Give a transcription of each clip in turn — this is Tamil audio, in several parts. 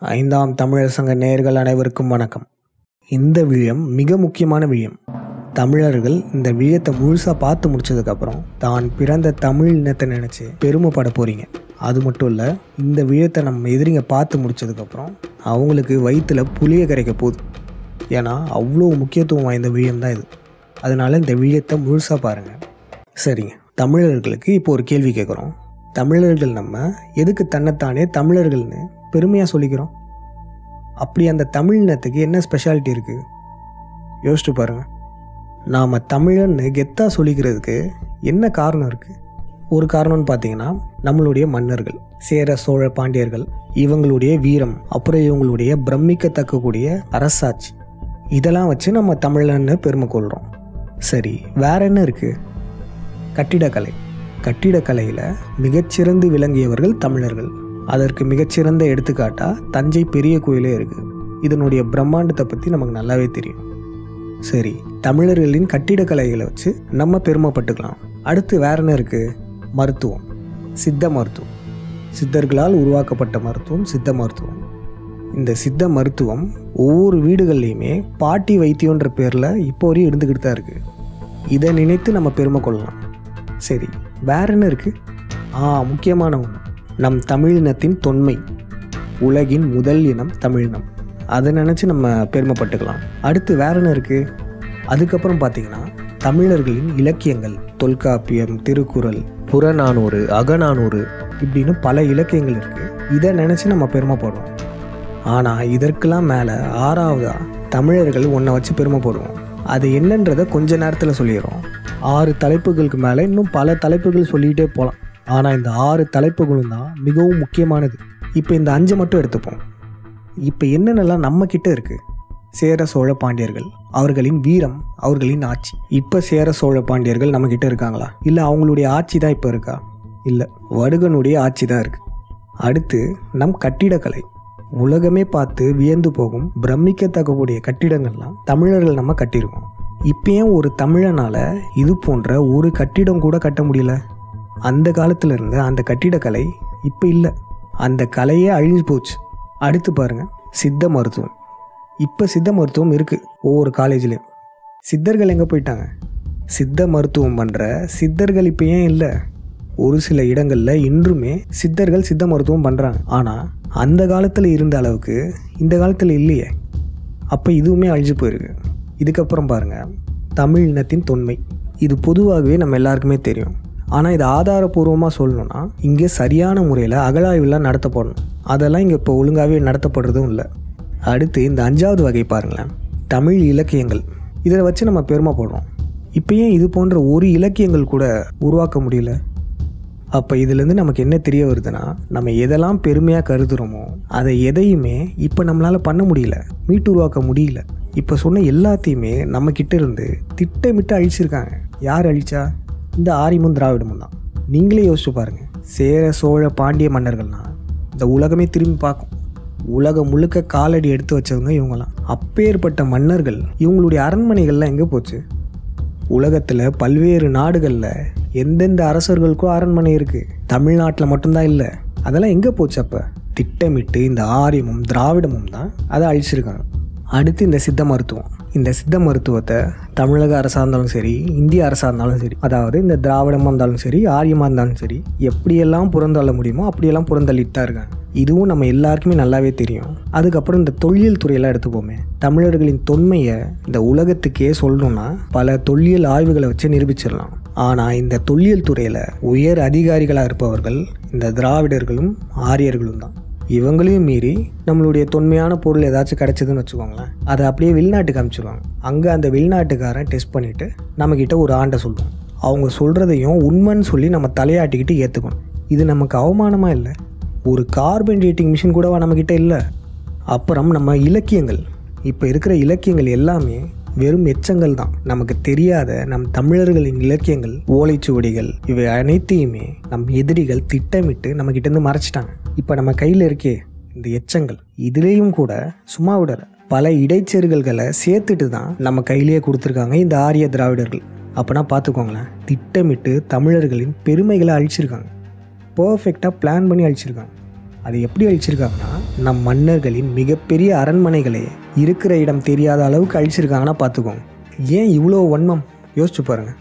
ஐந்தாம் தமிழர் சங்க நேயர்கள் அனைவருக்கும் வணக்கம் இந்த விழயம் மிக முக்கியமான விழயம் தமிழர்கள் இந்த விழயத்தை முழுசாக பார்த்து முடிச்சதுக்கப்புறம் தான் பிறந்த தமிழ் இனத்தை நினச்சி பெருமைப்பட போகிறீங்க அது மட்டும் இல்லை இந்த விழயத்தை நம்ம எதிரிங்க பார்த்து முடிச்சதுக்கப்புறம் அவங்களுக்கு வயிற்றில் புளிய கரைக்க போகுது ஏன்னா அவ்வளோ முக்கியத்துவம் வாய்ந்த விழயம் தான் இது அதனால இந்த விழயத்தை முழுசாக பாருங்கள் சரிங்க தமிழர்களுக்கு இப்போ ஒரு கேள்வி கேட்குறோம் தமிழர்கள் நம்ம எதுக்கு தன்னைத்தானே தமிழர்கள்னு பெருமையாக சொல்லிக்கிறோம் அப்படி அந்த தமிழ் இனத்துக்கு என்ன ஸ்பெஷாலிட்டி இருக்குது யோசிச்சு பாருங்கள் நாம் தமிழன்னு கெத்தாக சொல்லிக்கிறதுக்கு என்ன காரணம் இருக்குது ஒரு காரணம்னு பார்த்தீங்கன்னா நம்மளுடைய மன்னர்கள் சேர சோழ பாண்டியர்கள் இவங்களுடைய வீரம் அப்புறம் இவங்களுடைய பிரமிக்கத்தக்கக்கூடிய அரசாட்சி இதெல்லாம் வச்சு நம்ம தமிழன்னு பெருமை கொள்கிறோம் சரி வேற என்ன இருக்குது கட்டிடக்கலை கட்டிடக்கலையில் மிகச்சிறந்து விளங்கியவர்கள் தமிழர்கள் அதற்கு மிகச்சிறந்த எடுத்துக்காட்டா தஞ்சை பெரிய கோயிலே இருக்குது இதனுடைய பிரம்மாண்டத்தை பற்றி நமக்கு நல்லாவே தெரியும் சரி தமிழர்களின் கட்டிடக்கலைகளை வச்சு நம்ம பெருமைப்பட்டுக்கலாம் அடுத்து வேற என்ன இருக்குது மருத்துவம் சித்த மருத்துவம் சித்தர்களால் உருவாக்கப்பட்ட மருத்துவம் சித்த மருத்துவம் இந்த சித்த மருத்துவம் ஒவ்வொரு வீடுகள்லையுமே பாட்டி வைத்தியன்ற பேரில் இப்போ வரையும் இருந்துக்கிட்டு தான் இருக்குது இதை நினைத்து நம்ம பெருமை கொள்ளலாம் சரி வேற என்ன இருக்குது ஆ முக்கியமான ஒன்று நம் தமிழினத்தின் தொன்மை உலகின் முதல் இனம் தமிழினம் அதை நினச்சி நம்ம பெருமைப்பட்டுக்கலாம் அடுத்து வேற என்ன இருக்குது அதுக்கப்புறம் பார்த்தீங்கன்னா தமிழர்களின் இலக்கியங்கள் தொல்காப்பியம் திருக்குறள் புறநானூறு அகநானூறு இப்படின்னு பல இலக்கியங்கள் இருக்குது இதை நினச்சி நம்ம பெருமைப்படுறோம் ஆனால் இதற்கெல்லாம் மேலே ஆறாவதா தமிழர்கள் ஒன்றை வச்சு பெருமைப்படுவோம் அது என்னன்றதை கொஞ்ச நேரத்தில் சொல்லிடுறோம் ஆறு தலைப்புகளுக்கு மேலே இன்னும் பல தலைப்புகள் சொல்லிகிட்டே போகலாம் ஆனால் இந்த ஆறு தலைப்புகளும் தான் மிகவும் முக்கியமானது இப்போ இந்த அஞ்சு மட்டும் எடுத்துப்போம் இப்போ என்னென்னலாம் நம்ம கிட்ட இருக்குது சேர சோழ பாண்டியர்கள் அவர்களின் வீரம் அவர்களின் ஆட்சி இப்போ சேர சோழ பாண்டியர்கள் நம்மக்கிட்ட இருக்காங்களா இல்லை அவங்களுடைய ஆட்சி தான் இப்போ இருக்கா இல்லை வடுகனுடைய ஆட்சி தான் இருக்குது அடுத்து நம் கட்டிடக்கலை உலகமே பார்த்து வியந்து போகும் பிரமிக்கத்தக்கக்கூடிய கட்டிடங்கள்லாம் தமிழர்கள் நம்ம கட்டியிருக்கோம் இப்போ ஏன் ஒரு தமிழனால இது போன்ற ஒரு கட்டிடம் கூட கட்ட முடியல அந்த காலத்துல இருந்து அந்த கட்டிடக்கலை இப்போ இல்லை அந்த கலையே அழிஞ்சு போச்சு அடுத்து பாருங்க சித்த மருத்துவம் இப்போ சித்த மருத்துவம் இருக்குது ஒவ்வொரு காலேஜ்லேயும் சித்தர்கள் எங்கே போயிட்டாங்க சித்த மருத்துவம் பண்ணுற சித்தர்கள் இப்போ ஏன் இல்லை ஒரு சில இடங்களில் இன்றுமே சித்தர்கள் சித்த மருத்துவம் பண்ணுறாங்க ஆனால் அந்த காலத்தில் இருந்த அளவுக்கு இந்த காலத்தில் இல்லையே அப்போ இதுவுமே அழிஞ்சு போயிருக்கு இதுக்கப்புறம் பாருங்கள் தமிழ் இனத்தின் தொன்மை இது பொதுவாகவே நம்ம எல்லாருக்குமே தெரியும் ஆனால் இது ஆதாரபூர்வமாக சொல்லணும்னா இங்கே சரியான முறையில் அகழாய்வுலாம் நடத்தப்படணும் அதெல்லாம் இங்கே இப்போ ஒழுங்காகவே நடத்தப்படுறதும் இல்லை அடுத்து இந்த அஞ்சாவது வகை பாருங்களேன் தமிழ் இலக்கியங்கள் இதை வச்சு நம்ம பெருமைப்படுறோம் இப்போ ஏன் இது போன்ற ஒரு இலக்கியங்கள் கூட உருவாக்க முடியல அப்போ இதுலேருந்து நமக்கு என்ன தெரிய வருதுன்னா நம்ம எதெல்லாம் பெருமையாக கருதுகிறோமோ அதை எதையுமே இப்போ நம்மளால் பண்ண முடியல மீட்டு உருவாக்க முடியல இப்போ சொன்ன எல்லாத்தையுமே நம்ம கிட்ட இருந்து திட்டமிட்டு அழிச்சிருக்காங்க யார் அழிச்சா இந்த ஆரியமும் திராவிடமும் தான் நீங்களே யோசிச்சு பாருங்கள் சேர சோழ பாண்டிய மன்னர்கள்னா இந்த உலகமே திரும்பி பார்க்கும் உலகம் முழுக்க காலடி எடுத்து வச்சவங்க இவங்களாம் அப்பேற்பட்ட மன்னர்கள் இவங்களுடைய அரண்மனைகள்லாம் எங்கே போச்சு உலகத்தில் பல்வேறு நாடுகளில் எந்தெந்த அரசர்களுக்கும் அரண்மனை இருக்குது தமிழ்நாட்டில் மட்டும்தான் இல்லை அதெல்லாம் எங்கே போச்சு அப்போ திட்டமிட்டு இந்த ஆரியமும் திராவிடமும் தான் அதை அழிச்சிருக்காங்க அடுத்து இந்த சித்த மருத்துவம் இந்த சித்த மருத்துவத்தை தமிழக அரசாக இருந்தாலும் சரி இந்திய அரசாக இருந்தாலும் சரி அதாவது இந்த திராவிடமாக இருந்தாலும் சரி ஆரியமாக இருந்தாலும் சரி எப்படியெல்லாம் புறந்தள்ள முடியுமோ அப்படியெல்லாம் புறந்தள்ளிட்டு தான் இருக்காங்க இதுவும் நம்ம எல்லாருக்குமே நல்லாவே தெரியும் அதுக்கப்புறம் இந்த தொல்லியல் துறையெல்லாம் எடுத்துப்போமே தமிழர்களின் தொன்மையை இந்த உலகத்துக்கே சொல்லணும்னா பல தொல்லியல் ஆய்வுகளை வச்சு நிரூபிச்சிடலாம் ஆனால் இந்த தொல்லியல் துறையில் உயர் அதிகாரிகளாக இருப்பவர்கள் இந்த திராவிடர்களும் ஆரியர்களும் தான் இவங்களையும் மீறி நம்மளுடைய தொன்மையான பொருள் ஏதாச்சும் கிடச்சிதுன்னு வச்சுக்கோங்களேன் அதை அப்படியே வெளிநாட்டுக்கு அனுப்பிச்சிடுவாங்க அங்கே அந்த வெளிநாட்டுக்காரன் டெஸ்ட் பண்ணிவிட்டு நம்மக்கிட்ட ஒரு ஆண்டை சொல்லுவோம் அவங்க சொல்கிறதையும் உண்மைன்னு சொல்லி நம்ம தலையாட்டிக்கிட்டு ஏற்றுக்கணும் இது நமக்கு அவமானமாக இல்லை ஒரு கார்பன் டேட்டிங் மிஷின் கூடவா நம்மக்கிட்ட இல்லை அப்புறம் நம்ம இலக்கியங்கள் இப்போ இருக்கிற இலக்கியங்கள் எல்லாமே வெறும் எச்சங்கள் தான் நமக்கு தெரியாத நம் தமிழர்களின் இலக்கியங்கள் ஓலைச்சுவடிகள் இவை அனைத்தையுமே நம் எதிரிகள் திட்டமிட்டு நம்ம கிட்டேருந்து மறைச்சிட்டாங்க இப்போ நம்ம கையில் இருக்கே இந்த எச்சங்கள் இதுலேயும் கூட சும்மா விடல பல இடைச்செருகல்களை சேர்த்துட்டு தான் நம்ம கையிலேயே கொடுத்துருக்காங்க இந்த ஆரிய திராவிடர்கள் அப்போனா பார்த்துக்கோங்களேன் திட்டமிட்டு தமிழர்களின் பெருமைகளை அழிச்சிருக்காங்க பர்ஃபெக்டாக பிளான் பண்ணி அழிச்சிருக்காங்க அதை எப்படி அழிச்சிருக்காங்கன்னா நம் மன்னர்களின் மிகப்பெரிய அரண்மனைகளே இருக்கிற இடம் தெரியாத அளவுக்கு அழிச்சிருக்காங்கன்னா பார்த்துக்கோங்க ஏன் இவ்வளோ வன்மம் யோசிச்சு பாருங்கள்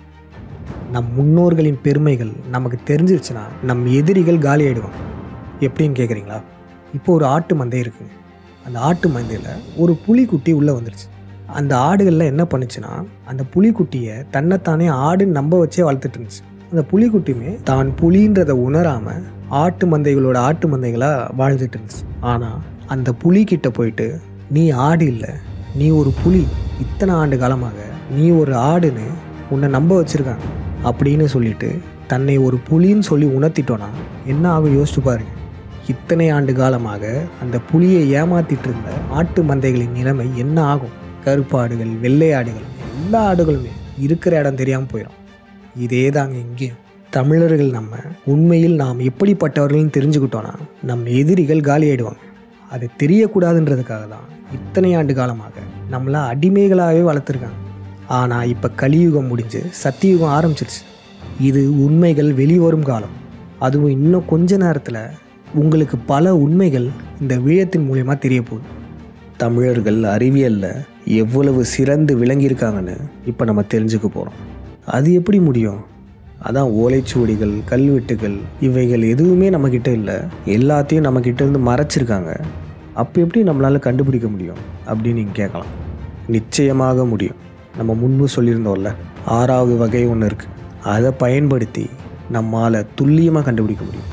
நம் முன்னோர்களின் பெருமைகள் நமக்கு தெரிஞ்சிருச்சுன்னா நம் எதிரிகள் காலி ஆயிடுவாங்க எப்படின்னு கேட்குறீங்களா இப்போ ஒரு ஆட்டு மந்தை இருக்குங்க அந்த ஆட்டு மந்தையில் ஒரு புலிக்குட்டி உள்ளே வந்துருச்சு அந்த ஆடுகளில் என்ன பண்ணுச்சுன்னா அந்த புலிக்குட்டியை தன்னைத்தானே ஆடுன்னு நம்ப வச்சே வளர்த்துட்டு இருந்துச்சு அந்த புலிக்குட்டியுமே தான் புலின்றதை உணராமல் ஆட்டு மந்தைகளோட ஆட்டு மந்தைகளாக வாழ்ந்துட்டு இருந்துச்சு ஆனால் அந்த புலிக்கிட்ட போயிட்டு நீ ஆடு இல்லை நீ ஒரு புலி இத்தனை ஆண்டு காலமாக நீ ஒரு ஆடுன்னு உன்னை நம்ப வச்சுருக்காங்க அப்படின்னு சொல்லிட்டு தன்னை ஒரு புலின்னு சொல்லி உணர்த்திட்டோன்னா என்ன ஆகும் யோசிச்சு பாருங்க இத்தனை ஆண்டு காலமாக அந்த புலியை ஏமாத்திட்டு இருந்த ஆட்டு மந்தைகளின் நிலைமை என்ன ஆகும் கருப்பாடுகள் வெள்ளை ஆடுகள் எல்லா ஆடுகளுமே இருக்கிற இடம் தெரியாமல் போயிடும் இதே தாங்க இங்கேயும் தமிழர்கள் நம்ம உண்மையில் நாம் எப்படிப்பட்டவர்கள்னு தெரிஞ்சுக்கிட்டோன்னா நம்ம எதிரிகள் காலி ஆயிடுவாங்க அது தெரியக்கூடாதுன்றதுக்காக தான் இத்தனை ஆண்டு காலமாக நம்மளை அடிமைகளாகவே வளர்த்துருக்காங்க ஆனால் இப்போ கலியுகம் முடிஞ்சு சத்தியுகம் ஆரம்பிச்சிருச்சு இது உண்மைகள் வெளிவரும் காலம் அதுவும் இன்னும் கொஞ்ச நேரத்தில் உங்களுக்கு பல உண்மைகள் இந்த விழயத்தின் மூலயமா தெரிய போகுது தமிழர்கள் அறிவியலில் எவ்வளவு சிறந்து விளங்கியிருக்காங்கன்னு இப்போ நம்ம தெரிஞ்சுக்க போகிறோம் அது எப்படி முடியும் அதான் ஓலைச்சுவடிகள் கல்வெட்டுகள் இவைகள் எதுவுமே நம்மக்கிட்ட இல்லை எல்லாத்தையும் நம்மக்கிட்ட இருந்து மறைச்சிருக்காங்க அப்போ எப்படி நம்மளால் கண்டுபிடிக்க முடியும் அப்படின்னு நீங்கள் கேட்கலாம் நிச்சயமாக முடியும் நம்ம முன்பு சொல்லியிருந்தோம்ல ஆறாவது வகை ஒன்று இருக்குது அதை பயன்படுத்தி நம்மால் துல்லியமாக கண்டுபிடிக்க முடியும்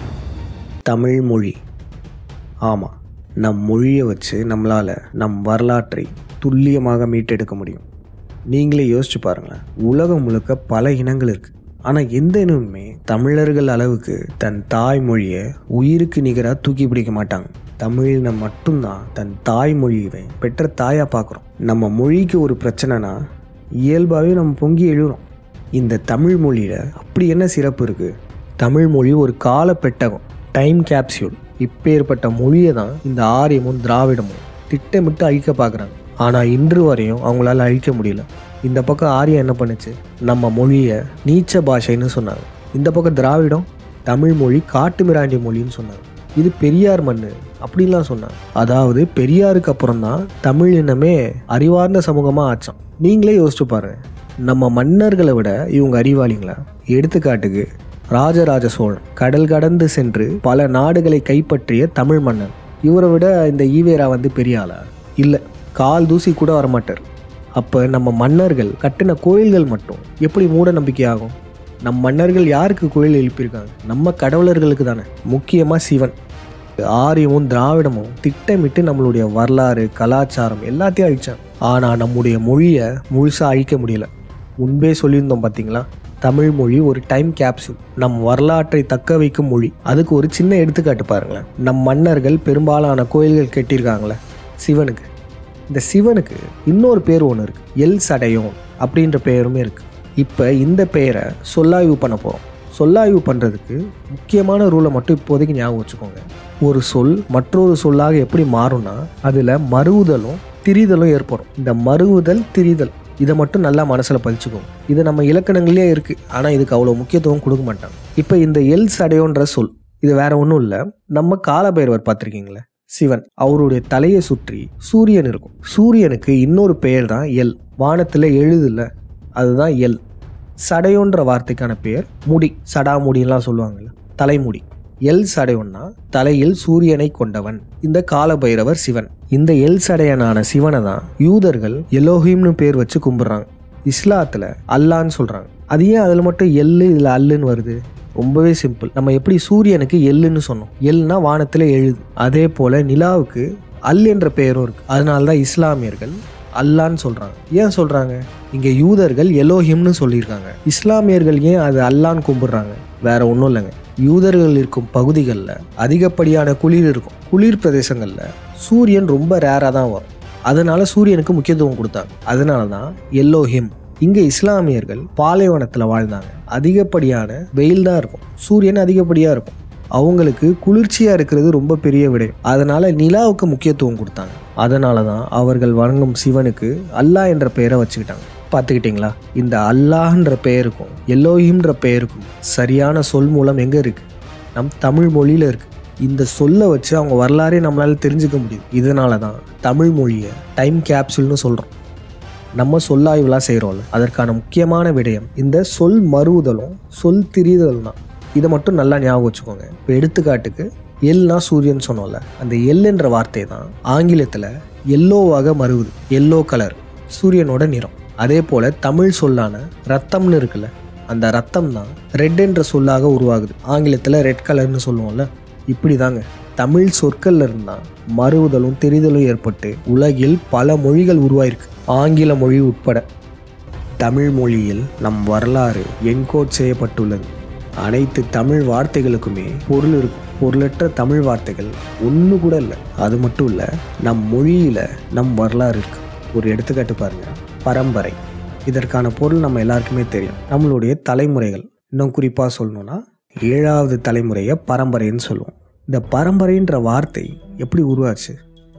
தமிழ் மொழி ஆமாம் நம் மொழியை வச்சு நம்மளால் நம் வரலாற்றை துல்லியமாக மீட்டெடுக்க முடியும் நீங்களே யோசிச்சு பாருங்களேன் உலகம் முழுக்க பல இனங்கள் இருக்குது ஆனால் எந்த இனமுமே தமிழர்கள் அளவுக்கு தன் தாய்மொழியை உயிருக்கு நிகராக தூக்கி பிடிக்க மாட்டாங்க தமிழினை மட்டும்தான் தன் தாய்மொழியை பெற்ற தாயாக பார்க்குறோம் நம்ம மொழிக்கு ஒரு பிரச்சனைனா இயல்பாகவே நம்ம பொங்கி எழுறோம் இந்த தமிழ் மொழியில் அப்படி என்ன சிறப்பு இருக்குது தமிழ் மொழி ஒரு கால பெட்டகம் டைம் கேப்சியூல் இப்பேற்பட்ட மொழியை தான் இந்த ஆரியமும் திராவிடமும் திட்டமிட்டு அழிக்க பார்க்குறாங்க ஆனால் இன்று வரையும் அவங்களால அழிக்க முடியல இந்த பக்கம் ஆரியம் என்ன பண்ணுச்சு நம்ம மொழியை நீச்ச பாஷைன்னு சொன்னாங்க இந்த பக்கம் திராவிடம் தமிழ் மொழி காட்டு மிராண்டி மொழின்னு சொன்னாங்க இது பெரியார் மண்ணு அப்படின்லாம் சொன்னாங்க அதாவது பெரியாருக்கு அப்புறம் தான் தமிழ் இனமே அறிவார்ந்த சமூகமாக ஆச்சான் நீங்களே யோசிச்சு பாருங்க நம்ம மன்னர்களை விட இவங்க அறிவாளிங்களா எடுத்துக்காட்டுக்கு ராஜராஜ சோழன் கடல் கடந்து சென்று பல நாடுகளை கைப்பற்றிய தமிழ் மன்னன் இவரை விட இந்த ஈவேரா வந்து பெரிய ஆளா இல்லை கால் தூசி கூட வரமாட்டார் அப்போ நம்ம மன்னர்கள் கட்டின கோயில்கள் மட்டும் எப்படி மூட நம்பிக்கையாகும் நம் மன்னர்கள் யாருக்கு கோயில் எழுப்பியிருக்காங்க நம்ம கடவுளர்களுக்கு தானே முக்கியமாக சிவன் ஆரியமும் திராவிடமும் திட்டமிட்டு நம்மளுடைய வரலாறு கலாச்சாரம் எல்லாத்தையும் அழிச்சாங்க ஆனால் நம்முடைய மொழியை முழுசாக அழிக்க முடியல முன்பே சொல்லியிருந்தோம் பார்த்தீங்களா தமிழ் மொழி ஒரு டைம் கேப்சூல் நம் வரலாற்றை தக்க வைக்கும் மொழி அதுக்கு ஒரு சின்ன எடுத்துக்காட்டு பாருங்களேன் நம் மன்னர்கள் பெரும்பாலான கோயில்கள் கட்டியிருக்காங்களே சிவனுக்கு இந்த சிவனுக்கு இன்னொரு பேர் ஒன்று இருக்குது எல் சடையோன் அப்படின்ற பெயருமே இருக்குது இப்போ இந்த பெயரை சொல்லாய்வு பண்ண போகிறோம் சொல்லாய்வு பண்ணுறதுக்கு முக்கியமான ரூலை மட்டும் இப்போதைக்கு ஞாபகம் வச்சுக்கோங்க ஒரு சொல் மற்றொரு சொல்லாக எப்படி மாறும்னா அதில் மறுவுதலும் திரிதலும் ஏற்படும் இந்த மறுவுதல் திரிதல் இதை மட்டும் நல்லா மனசில் பதிச்சுக்கோங்க இது நம்ம இலக்கணங்களே இருக்குது ஆனால் இதுக்கு அவ்வளோ முக்கியத்துவம் கொடுக்க மாட்டாங்க இப்போ இந்த எல் சடையோன்ற சொல் இது வேற ஒன்றும் இல்லை நம்ம காலபைரவர் பார்த்துருக்கீங்களே சிவன் அவருடைய தலையை சுற்றி சூரியன் இருக்கும் சூரியனுக்கு இன்னொரு பெயர் தான் எல் வானத்தில் எழுதுல அதுதான் எல் சடையோன்ற வார்த்தைக்கான பெயர் முடி சடாமுடின்லாம் சொல்லுவாங்கல்ல தலைமுடி எல் சடையன்னா தலையில் சூரியனை கொண்டவன் இந்த காலபைரவர் சிவன் இந்த எல் சடையனான சிவனை தான் யூதர்கள் எலோஹிம்னு பேர் வச்சு கும்பிடுறாங்க இஸ்லாத்தில் அல்லான்னு சொல்கிறாங்க அது ஏன் அதில் மட்டும் எள்ளு இதில் அல்லுன்னு வருது ரொம்பவே சிம்பிள் நம்ம எப்படி சூரியனுக்கு எள்ளுன்னு சொன்னோம் எல்னா வானத்தில் எழுது அதே போல் நிலாவுக்கு அல் என்ற பெயரும் இருக்கு அதனால தான் இஸ்லாமியர்கள் அல்லான்னு சொல்கிறாங்க ஏன் சொல்கிறாங்க இங்கே யூதர்கள் எலோஹிம்னு சொல்லியிருக்காங்க இஸ்லாமியர்கள் ஏன் அது அல்லான்னு கும்பிடுறாங்க வேற ஒன்றும் இல்லைங்க யூதர்கள் இருக்கும் பகுதிகளில் அதிகப்படியான குளிர் இருக்கும் குளிர் பிரதேசங்களில் சூரியன் ரொம்ப ரேராக தான் வரும் அதனால சூரியனுக்கு முக்கியத்துவம் கொடுத்தாங்க அதனால தான் எல்லோஹிம் இங்கே இஸ்லாமியர்கள் பாலைவனத்தில் வாழ்ந்தாங்க அதிகப்படியான வெயில் தான் இருக்கும் சூரியன் அதிகப்படியாக இருக்கும் அவங்களுக்கு குளிர்ச்சியாக இருக்கிறது ரொம்ப பெரிய விடயம் அதனால நிலாவுக்கு முக்கியத்துவம் கொடுத்தாங்க அதனால தான் அவர்கள் வணங்கும் சிவனுக்கு அல்லாஹ் என்ற பெயரை வச்சுக்கிட்டாங்க பார்த்துக்கிட்டிங்களா இந்த அல்லாஹ்ன்ற பெயருக்கும் எல்லோஹிம்ன்ற பெயருக்கும் சரியான சொல் மூலம் எங்கே இருக்குது நம் தமிழ் மொழியில் இருக்குது இந்த சொல்லை வச்சு அவங்க வரலாறே நம்மளால் தெரிஞ்சுக்க முடியுது இதனால தான் தமிழ் மொழியை டைம் கேப்சூல்னு சொல்கிறோம் நம்ம சொல்லாய்வுலாம் செய்கிறோம்ல அதற்கான முக்கியமான விடயம் இந்த சொல் மறுவுதலும் சொல் திரிதல் தான் இதை மட்டும் நல்லா ஞாபகம் வச்சுக்கோங்க இப்போ எடுத்துக்காட்டுக்கு எல்னா சூரியன் சொன்னோம்ல அந்த எல் என்ற வார்த்தை தான் ஆங்கிலத்தில் எல்லோவாக மறுவுது எல்லோ கலர் சூரியனோட நிறம் அதே போல் தமிழ் சொல்லான ரத்தம்னு இருக்குல்ல அந்த ரத்தம் தான் ரெட் என்ற சொல்லாக உருவாகுது ஆங்கிலத்தில் ரெட் கலர்னு சொல்லுவோம்ல இப்படி தாங்க தமிழ் சொற்கள்ல இருந்தால் மறுவுதலும் தெரிதலும் ஏற்பட்டு உலகில் பல மொழிகள் உருவாயிருக்கு ஆங்கில மொழி உட்பட தமிழ் மொழியில் நம் வரலாறு என்கோட் செய்யப்பட்டுள்ளது அனைத்து தமிழ் வார்த்தைகளுக்குமே பொருள் இருக்கும் பொருளற்ற தமிழ் வார்த்தைகள் ஒன்று கூட இல்லை அது மட்டும் இல்லை நம் மொழியில் நம் வரலாறு இருக்கு ஒரு எடுத்துக்காட்டு பாருங்க பரம்பரை இதற்கான பொருள் நம்ம எல்லாருக்குமே தெரியும் நம்மளுடைய தலைமுறைகள் இன்னும் குறிப்பாக சொல்லணும்னா ஏழாவது தலைமுறையை பரம்பரைன்னு சொல்லுவோம் இந்த பரம்பரைன்ற வார்த்தை எப்படி உருவாச்சு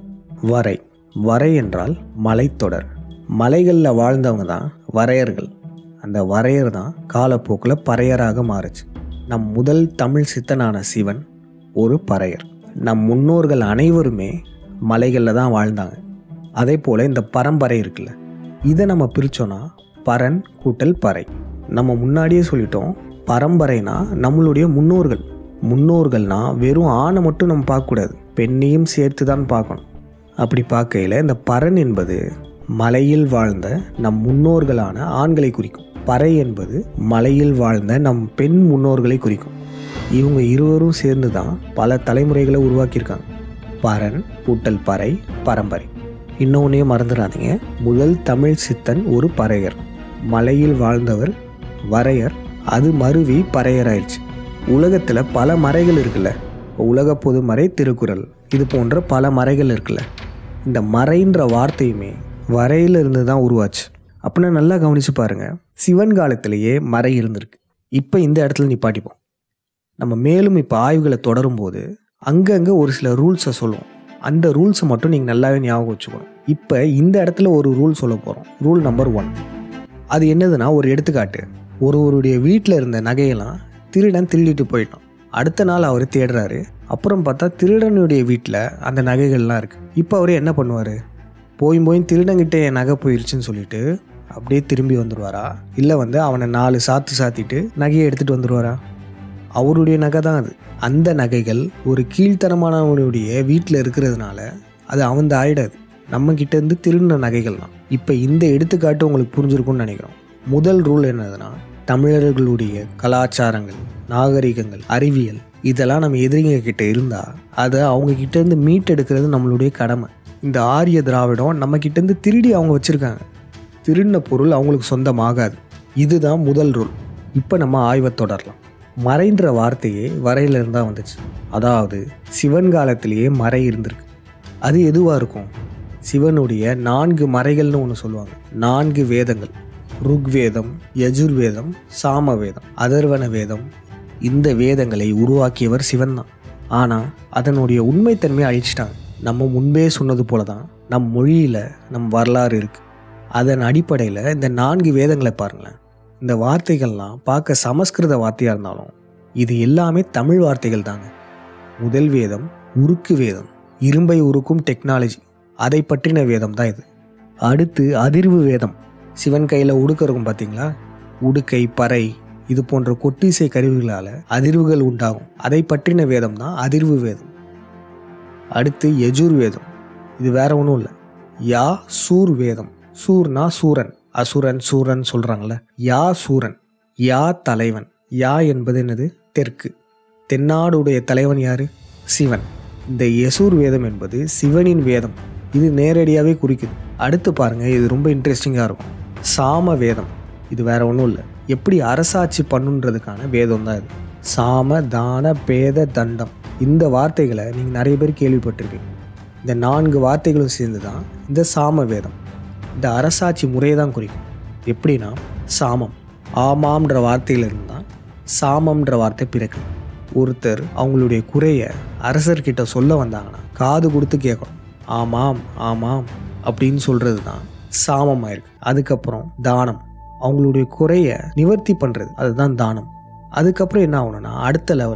வரை வரை என்றால் மலைத்தொடர் மலைகளில் வாழ்ந்தவங்க தான் வரையர்கள் அந்த வரையர் தான் காலப்போக்கில் பறையராக மாறுச்சு நம் முதல் தமிழ் சித்தனான சிவன் ஒரு பறையர் நம் முன்னோர்கள் அனைவருமே மலைகளில் தான் வாழ்ந்தாங்க அதே போல் இந்த பரம்பரை இருக்குல்ல இதை நம்ம பிரித்தோன்னா பரன் கூட்டல் பறை நம்ம முன்னாடியே சொல்லிட்டோம் பரம்பரைனா நம்மளுடைய முன்னோர்கள் முன்னோர்கள்னா வெறும் ஆணை மட்டும் நம்ம பார்க்கக்கூடாது பெண்ணையும் சேர்த்து தான் பார்க்கணும் அப்படி பார்க்கையில் இந்த பரன் என்பது மலையில் வாழ்ந்த நம் முன்னோர்களான ஆண்களை குறிக்கும் பறை என்பது மலையில் வாழ்ந்த நம் பெண் முன்னோர்களை குறிக்கும் இவங்க இருவரும் சேர்ந்து தான் பல தலைமுறைகளை உருவாக்கியிருக்காங்க பரன் கூட்டல் பறை பரம்பரை இன்னொன்னே மறந்துடாதீங்க முதல் தமிழ் சித்தன் ஒரு பறையர் மலையில் வாழ்ந்தவர் வரையர் அது மருவி பறையர் ஆயிடுச்சு உலகத்தில் பல மறைகள் இருக்குல்ல உலக பொதுமறை திருக்குறள் இது போன்ற பல மறைகள் இருக்குல்ல இந்த மறைன்ற வார்த்தையுமே வரையிலிருந்து தான் உருவாச்சு அப்படின்னா நல்லா கவனிச்சு பாருங்க சிவன் காலத்திலேயே மறை இருந்திருக்கு இப்போ இந்த இடத்துல நிப்பாட்டிப்போம் நம்ம மேலும் இப்போ ஆய்வுகளை தொடரும் போது அங்கங்கே ஒரு சில ரூல்ஸை சொல்லுவோம் அந்த ரூல்ஸை மட்டும் நீங்கள் நல்லாவே ஞாபகம் வச்சுக்கணும் இப்போ இந்த இடத்துல ஒரு ரூல் சொல்ல போகிறோம் ரூல் நம்பர் ஒன் அது என்னதுன்னா ஒரு எடுத்துக்காட்டு ஒருவருடைய வீட்டில் இருந்த நகையெல்லாம் திருடன் திருடிட்டு போயிட்டான் அடுத்த நாள் அவர் தேடுறாரு அப்புறம் பார்த்தா திருடனுடைய வீட்டில் அந்த நகைகள்லாம் இருக்குது இப்போ அவர் என்ன பண்ணுவார் போய் போய் திருடங்கிட்ட என் நகை போயிருச்சுன்னு சொல்லிட்டு அப்படியே திரும்பி வந்துடுவாரா இல்லை வந்து அவனை நாலு சாத்து சாத்திட்டு நகையை எடுத்துகிட்டு வந்துடுவாரா அவருடைய நகை தான் அது அந்த நகைகள் ஒரு கீழ்த்தரமானவனுடைய வீட்டில் இருக்கிறதுனால அது அவன் ஆயிடாது நம்ம கிட்ட இருந்து திருடின நகைகள் தான் இப்போ இந்த எடுத்துக்காட்டு உங்களுக்கு புரிஞ்சிருக்கும்னு நினைக்கிறோம் முதல் ரூல் என்னதுன்னா தமிழர்களுடைய கலாச்சாரங்கள் நாகரிகங்கள் அறிவியல் இதெல்லாம் நம்ம எதிரிங்க கிட்ட இருந்தால் அதை அவங்க கிட்ட இருந்து மீட்டெடுக்கிறது நம்மளுடைய கடமை இந்த ஆரிய திராவிடம் நம்ம கிட்ட இருந்து திருடி அவங்க வச்சுருக்காங்க திருடின பொருள் அவங்களுக்கு சொந்தமாகாது இதுதான் முதல் ரூல் இப்போ நம்ம ஆய்வை தொடரலாம் மறைன்ற வார்த்தையே வரையில இருந்தா வந்துச்சு அதாவது சிவன் காலத்திலேயே மறை இருந்திருக்கு அது எதுவாக இருக்கும் சிவனுடைய நான்கு மறைகள்னு ஒன்று சொல்லுவாங்க நான்கு வேதங்கள் ருக்வேதம் யஜுர்வேதம் சாம வேதம் அதர்வன வேதம் இந்த வேதங்களை உருவாக்கியவர் சிவன் தான் ஆனால் அதனுடைய உண்மைத்தன்மையை அழிச்சிட்டாங்க நம்ம முன்பே சொன்னது போல தான் நம் மொழியில் நம் வரலாறு இருக்குது அதன் அடிப்படையில் இந்த நான்கு வேதங்களை பாருங்களேன் இந்த வார்த்தைகள்லாம் பார்க்க சமஸ்கிருத வார்த்தையாக இருந்தாலும் இது எல்லாமே தமிழ் வார்த்தைகள் தாங்க முதல் வேதம் உருக்கு வேதம் இரும்பை உருக்கும் டெக்னாலஜி அதை பற்றின வேதம் தான் இது அடுத்து அதிர்வு வேதம் சிவன் கையில் உடுக்க இருக்கும் பார்த்தீங்களா உடுக்கை பறை இது போன்ற கொட்டிசை கருவிகளால் அதிர்வுகள் உண்டாகும் அதை பற்றின வேதம் தான் அதிர்வு வேதம் அடுத்து யஜுர் வேதம் இது வேற ஒன்றும் இல்லை யா சூர் வேதம் சூர்னா சூரன் அசுரன் சூரன் சொல்கிறாங்களே யா சூரன் யா தலைவன் யா என்பது என்னது தெற்கு தென்னாடுடைய தலைவன் யாரு சிவன் இந்த யசூர் வேதம் என்பது சிவனின் வேதம் இது நேரடியாகவே குறிக்குது அடுத்து பாருங்க இது ரொம்ப இன்ட்ரெஸ்டிங்காக இருக்கும் சாம வேதம் இது வேற ஒன்றும் இல்லை எப்படி அரசாட்சி பண்ணுன்றதுக்கான வேதம் தான் இது சாம தான பேத தண்டம் இந்த வார்த்தைகளை நீங்கள் நிறைய பேர் கேள்விப்பட்டிருப்பீங்க இந்த நான்கு வார்த்தைகளும் சேர்ந்து தான் இந்த சாம வேதம் இந்த அரசாட்சி முறையை தான் குறிக்கும் எப்படின்னா சாமம் ஆமாம்ன்ற வார்த்தையிலிருந்து தான் சாமம்ன்ற வார்த்தை பிறக்கு ஒருத்தர் அவங்களுடைய குறைய அரசர்கிட்ட சொல்ல வந்தாங்கன்னா காது கொடுத்து கேட்கணும் ஆமாம் ஆமாம் அப்படின்னு சொல்கிறது தான் சாமம் ஆயிருக்கு அதுக்கப்புறம் தானம் அவங்களுடைய குறைய நிவர்த்தி பண்ணுறது அதுதான் தானம் அதுக்கப்புறம் என்ன ஆகணும்னா அடுத்த லெவல்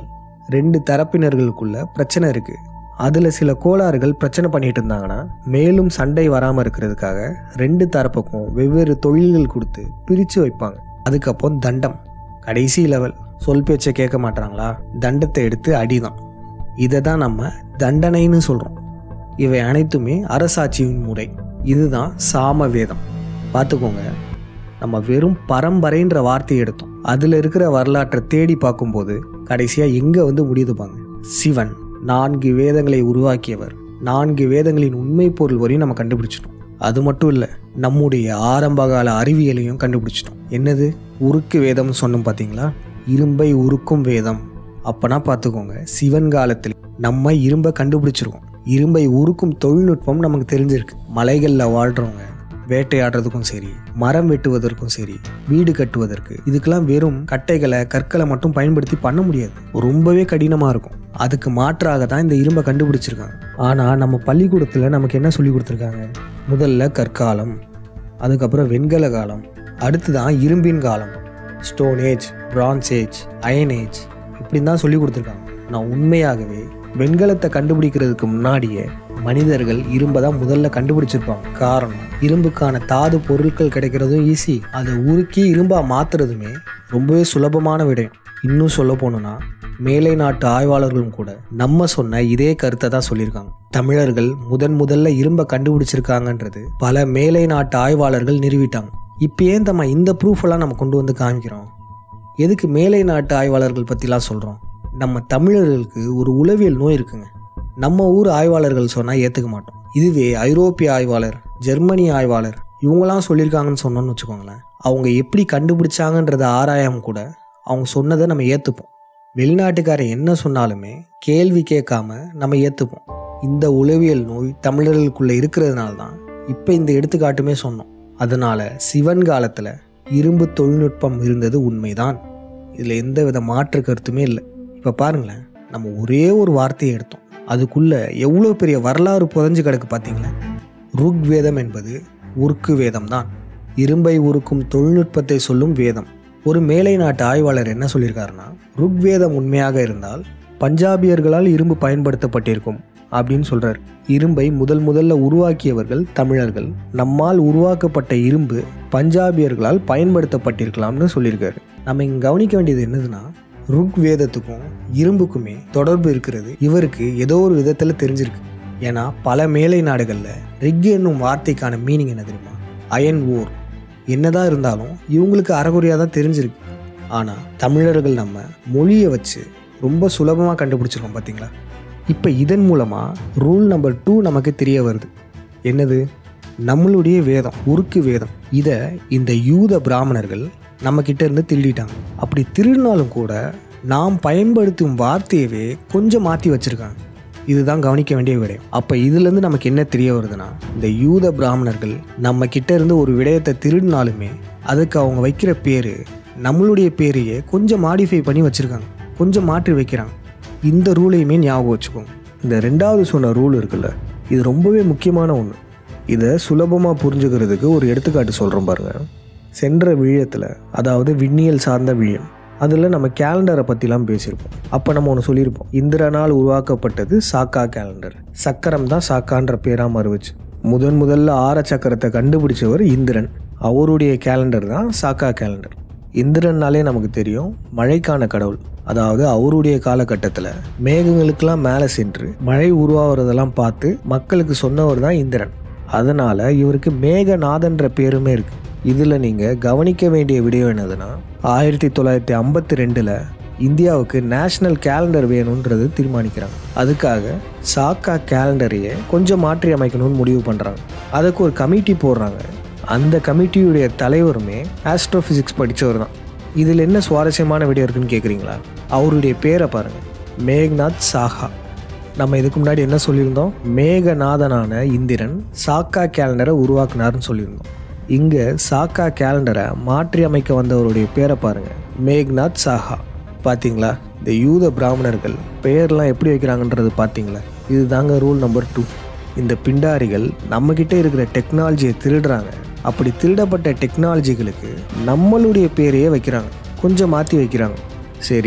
ரெண்டு தரப்பினர்களுக்குள்ள பிரச்சனை இருக்குது அதில் சில கோளாறுகள் பிரச்சனை பண்ணிட்டு இருந்தாங்கன்னா மேலும் சண்டை வராமல் இருக்கிறதுக்காக ரெண்டு தரப்புக்கும் வெவ்வேறு தொழில்கள் கொடுத்து பிரித்து வைப்பாங்க அதுக்கப்புறம் தண்டம் கடைசி லெவல் சொல் பேச்சை கேட்க மாட்டாங்களா தண்டத்தை எடுத்து அடிதான் இதை தான் நம்ம தண்டனைன்னு சொல்கிறோம் இவை அனைத்துமே அரசாட்சியின் முறை இதுதான் சாம வேதம் பார்த்துக்கோங்க நம்ம வெறும் பரம்பரைன்ற வார்த்தையை எடுத்தோம் அதில் இருக்கிற வரலாற்றை தேடி பார்க்கும்போது கடைசியாக எங்கே வந்து முடியுதுப்பாங்க சிவன் நான்கு வேதங்களை உருவாக்கியவர் நான்கு வேதங்களின் உண்மை பொருள் வரையும் நம்ம கண்டுபிடிச்சிட்டோம் அது மட்டும் இல்லை நம்முடைய ஆரம்பகால அறிவியலையும் கண்டுபிடிச்சிட்டோம் என்னது உருக்கு வேதம்னு சொன்னோம் பார்த்தீங்களா இரும்பை உருக்கும் வேதம் அப்பனா பார்த்துக்கோங்க சிவன் காலத்தில் நம்ம இரும்பை கண்டுபிடிச்சிருக்கோம் இரும்பை உருக்கும் தொழில்நுட்பம் நமக்கு தெரிஞ்சிருக்கு மலைகளில் வாழ்கிறவங்க வேட்டையாடுறதுக்கும் சரி மரம் வெட்டுவதற்கும் சரி வீடு கட்டுவதற்கு இதுக்கெல்லாம் வெறும் கட்டைகளை கற்களை மட்டும் பயன்படுத்தி பண்ண முடியாது ரொம்பவே கடினமாக இருக்கும் அதுக்கு மாற்றாக தான் இந்த இரும்பை கண்டுபிடிச்சிருக்காங்க ஆனால் நம்ம பள்ளிக்கூடத்தில் நமக்கு என்ன சொல்லி கொடுத்துருக்காங்க முதல்ல கற்காலம் அதுக்கப்புறம் வெண்கல காலம் அடுத்து தான் இரும்பின் காலம் stone age bronze age iron age இப்படின்னு தான் சொல்லி கொடுத்துருக்காங்க நான் உண்மையாகவே வெண்கலத்தை கண்டுபிடிக்கிறதுக்கு முன்னாடியே மனிதர்கள் இரும்பை தான் முதல்ல கண்டுபிடிச்சிருப்பாங்க காரணம் இரும்புக்கான தாது பொருட்கள் கிடைக்கிறதும் ஈஸி அதை உருக்கி இரும்பா மாத்துறதுமே ரொம்பவே சுலபமான விடயம் இன்னும் சொல்ல போனோம்னா மேலை நாட்டு ஆய்வாளர்களும் கூட நம்ம சொன்ன இதே கருத்தை தான் சொல்லியிருக்காங்க தமிழர்கள் முதன் முதல்ல இரும்பை கண்டுபிடிச்சிருக்காங்கன்றது பல மேலை நாட்டு ஆய்வாளர்கள் நிறுவிட்டாங்க இப்போ ஏன் நம்ம இந்த ப்ரூஃப் எல்லாம் நம்ம கொண்டு வந்து காமிக்கிறோம் எதுக்கு மேலை நாட்டு ஆய்வாளர்கள் பற்றிலாம் சொல்கிறோம் நம்ம தமிழர்களுக்கு ஒரு உளவியல் நோய் இருக்குங்க நம்ம ஊர் ஆய்வாளர்கள் சொன்னால் ஏற்றுக்க மாட்டோம் இதுவே ஐரோப்பிய ஆய்வாளர் ஜெர்மனி ஆய்வாளர் இவங்களாம் சொல்லியிருக்காங்கன்னு சொன்னோன்னு வச்சுக்கோங்களேன் அவங்க எப்படி கண்டுபிடிச்சாங்கன்றதை ஆராயாம கூட அவங்க சொன்னதை நம்ம ஏற்றுப்போம் வெளிநாட்டுக்காரன் என்ன சொன்னாலுமே கேள்வி கேட்காம நம்ம ஏற்றுப்போம் இந்த உளவியல் நோய் தமிழர்களுக்குள்ளே இருக்கிறதுனால தான் இப்போ இந்த எடுத்துக்காட்டுமே சொன்னோம் அதனால சிவன் காலத்தில் இரும்பு தொழில்நுட்பம் இருந்தது உண்மைதான் இதில் எந்த வித மாற்று கருத்துமே இல்லை இப்போ பாருங்களேன் நம்ம ஒரே ஒரு வார்த்தையை எடுத்தோம் அதுக்குள்ள எவ்வளோ பெரிய வரலாறு புதஞ்சு கிடக்கு பார்த்தீங்களா ருக் வேதம் என்பது உருக்கு வேதம் தான் இரும்பை உருக்கும் தொழில்நுட்பத்தை சொல்லும் வேதம் ஒரு மேலை நாட்டு ஆய்வாளர் என்ன சொல்லியிருக்காருன்னா ருக்வேதம் உண்மையாக இருந்தால் பஞ்சாபியர்களால் இரும்பு பயன்படுத்தப்பட்டிருக்கும் அப்படின்னு சொல்றார் இரும்பை முதல் முதல்ல உருவாக்கியவர்கள் தமிழர்கள் நம்மால் உருவாக்கப்பட்ட இரும்பு பஞ்சாபியர்களால் பயன்படுத்தப்பட்டிருக்கலாம்னு சொல்லியிருக்காரு நம்ம இங்க கவனிக்க வேண்டியது என்னதுன்னா ருக் வேதத்துக்கும் இரும்புக்குமே தொடர்பு இருக்கிறது இவருக்கு ஏதோ ஒரு விதத்தில் தெரிஞ்சிருக்கு ஏன்னா பல மேலை நாடுகளில் ரிக் என்னும் வார்த்தைக்கான மீனிங் என்ன தெரியுமா அயன் ஓர் என்னதான் இருந்தாலும் இவங்களுக்கு அறகுறையாக தான் தெரிஞ்சிருக்கு ஆனால் தமிழர்கள் நம்ம மொழியை வச்சு ரொம்ப சுலபமாக கண்டுபிடிச்சிருக்கோம் பார்த்தீங்களா இப்போ இதன் மூலமாக ரூல் நம்பர் டூ நமக்கு தெரிய வருது என்னது நம்மளுடைய வேதம் உருக்கு வேதம் இதை இந்த யூத பிராமணர்கள் நம்ம கிட்ட இருந்து திருடிட்டாங்க அப்படி திருடினாலும் கூட நாம் பயன்படுத்தும் வார்த்தையவே கொஞ்சம் மாற்றி வச்சிருக்காங்க இதுதான் கவனிக்க வேண்டிய விடயம் அப்போ இதுலேருந்து நமக்கு என்ன தெரிய வருதுன்னா இந்த யூத பிராமணர்கள் நம்ம கிட்ட இருந்து ஒரு விடயத்தை திருடினாலுமே அதுக்கு அவங்க வைக்கிற பேர் நம்மளுடைய பேரையே கொஞ்சம் மாடிஃபை பண்ணி வச்சுருக்காங்க கொஞ்சம் மாற்றி வைக்கிறாங்க இந்த ரூலையுமே ஞாபகம் வச்சுக்கோங்க இந்த ரெண்டாவது சொன்ன ரூல் இருக்குல்ல இது ரொம்பவே முக்கியமான ஒன்று இதை சுலபமாக புரிஞ்சுக்கிறதுக்கு ஒரு எடுத்துக்காட்டு சொல்கிறோம் பாருங்க சென்ற விழியத்தில் அதாவது விண்ணியல் சார்ந்த விழியம் அதில் நம்ம கேலண்டரை பற்றிலாம் பேசியிருப்போம் அப்போ நம்ம ஒன்று சொல்லியிருப்போம் இந்திரனால் உருவாக்கப்பட்டது சாக்கா கேலண்டர் சக்கரம் தான் சாக்கான்ற பேராக மாறுவச்சு முதன் முதல்ல ஆர சக்கரத்தை கண்டுபிடிச்சவர் இந்திரன் அவருடைய கேலண்டர் தான் சாக்கா கேலண்டர் இந்திரன்னாலே நமக்கு தெரியும் மழைக்கான கடவுள் அதாவது அவருடைய காலகட்டத்தில் மேகங்களுக்கெல்லாம் மேலே சென்று மழை உருவாகிறதெல்லாம் பார்த்து மக்களுக்கு சொன்னவர் தான் இந்திரன் அதனால் இவருக்கு மேகநாதன்ற பேருமே இருக்குது இதில் நீங்கள் கவனிக்க வேண்டிய விடயம் என்னதுன்னா ஆயிரத்தி தொள்ளாயிரத்தி ஐம்பத்தி ரெண்டில் இந்தியாவுக்கு நேஷ்னல் கேலண்டர் வேணுன்றது தீர்மானிக்கிறாங்க அதுக்காக சாக்கா கேலண்டரையே கொஞ்சம் மாற்றி அமைக்கணும்னு முடிவு பண்ணுறாங்க அதுக்கு ஒரு கமிட்டி போடுறாங்க அந்த கமிட்டியுடைய தலைவருமே ஆஸ்ட்ரோஃபிசிக்ஸ் படித்தவர் தான் இதில் என்ன சுவாரஸ்யமான விடயம் இருக்குன்னு கேட்குறீங்களா அவருடைய பேரை பாருங்கள் மேக்நாத் சாஹா நம்ம இதுக்கு முன்னாடி என்ன சொல்லியிருந்தோம் மேகநாதனான இந்திரன் சாக்கா கேலண்டரை உருவாக்குனாருன்னு சொல்லியிருந்தோம் இங்கே சாக்கா கேலண்டரை மாற்றி அமைக்க வந்தவருடைய பேரை பாருங்கள் மேக்நாத் சாஹா பார்த்தீங்களா இந்த யூத பிராமணர்கள் பெயர்லாம் எப்படி வைக்கிறாங்கன்றது பார்த்தீங்களா இது தாங்க ரூல் நம்பர் டூ இந்த பிண்டாரிகள் நம்மக்கிட்ட இருக்கிற டெக்னாலஜியை திருடுறாங்க அப்படி திருடப்பட்ட டெக்னாலஜிகளுக்கு நம்மளுடைய பேரையே வைக்கிறாங்க கொஞ்சம் மாற்றி வைக்கிறாங்க சரி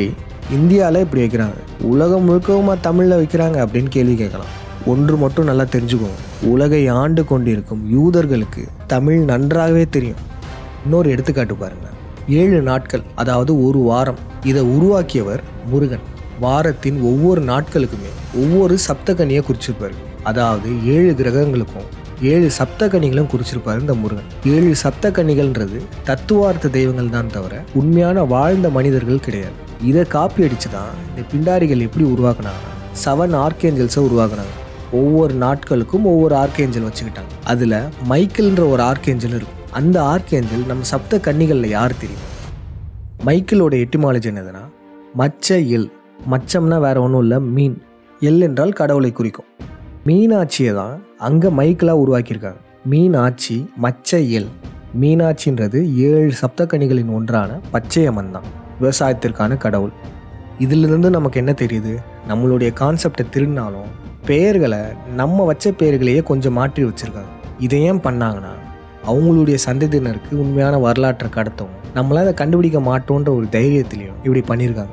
இந்தியாவில் இப்படி வைக்கிறாங்க உலகம் முழுக்கவுமா தமிழில் வைக்கிறாங்க அப்படின்னு கேள்வி கேட்கலாம் ஒன்று மட்டும் நல்லா தெரிஞ்சுக்கோங்க உலகை ஆண்டு கொண்டிருக்கும் யூதர்களுக்கு தமிழ் நன்றாகவே தெரியும் இன்னொரு எடுத்துக்காட்டு பாருங்க ஏழு நாட்கள் அதாவது ஒரு வாரம் இதை உருவாக்கியவர் முருகன் வாரத்தின் ஒவ்வொரு நாட்களுக்குமே ஒவ்வொரு சப்தகனியை குறிச்சிருப்பாரு அதாவது ஏழு கிரகங்களுக்கும் ஏழு சப்தகனிகளும் குறிச்சிருப்பாரு இந்த முருகன் ஏழு சப்தகனிகள்ன்றது தத்துவார்த்த தெய்வங்கள் தான் தவிர உண்மையான வாழ்ந்த மனிதர்கள் கிடையாது இதை காப்பி அடிச்சு தான் இந்த பிண்டாரிகள் எப்படி உருவாக்குனாங்கன்னா செவன் ஆர்கேஞ்சல்ஸை உருவாக்குனாங்க ஒவ்வொரு நாட்களுக்கும் ஒவ்வொரு ஆர்கேஞ்சல் வச்சுக்கிட்டாங்க அதில் மைக்கேல்ன்ற ஒரு ஆர்கேஞ்சல் இருக்கும் அந்த ஆர்கேஞ்சல் நம்ம சப்த கன்னிகளில் யார் தெரியும் மைக்கேலோட எட்டிமாலஜி என்னதுன்னா மச்ச எல் மச்சம்னா வேற ஒன்றும் இல்லை மீன் எல் என்றால் கடவுளை குறிக்கும் மீனாட்சியை தான் அங்கே மைக்கேலாக உருவாக்கியிருக்காங்க மீனாட்சி மச்ச எல் மீனாட்சின்றது ஏழு சப்தக்கனிகளின் ஒன்றான பச்சையம்மன் தான் விவசாயத்திற்கான கடவுள் இதிலிருந்து நமக்கு என்ன தெரியுது நம்மளுடைய கான்செப்டை திருடினாலும் பெயர்களை நம்ம வச்ச பெயர்களையே கொஞ்சம் மாற்றி வச்சுருக்காங்க இதை ஏன் பண்ணாங்கன்னா அவங்களுடைய சந்ததியினருக்கு உண்மையான வரலாற்றை கடத்தவும் நம்மளால் அதை கண்டுபிடிக்க மாட்டோன்ற ஒரு தைரியத்திலையும் இப்படி பண்ணியிருக்காங்க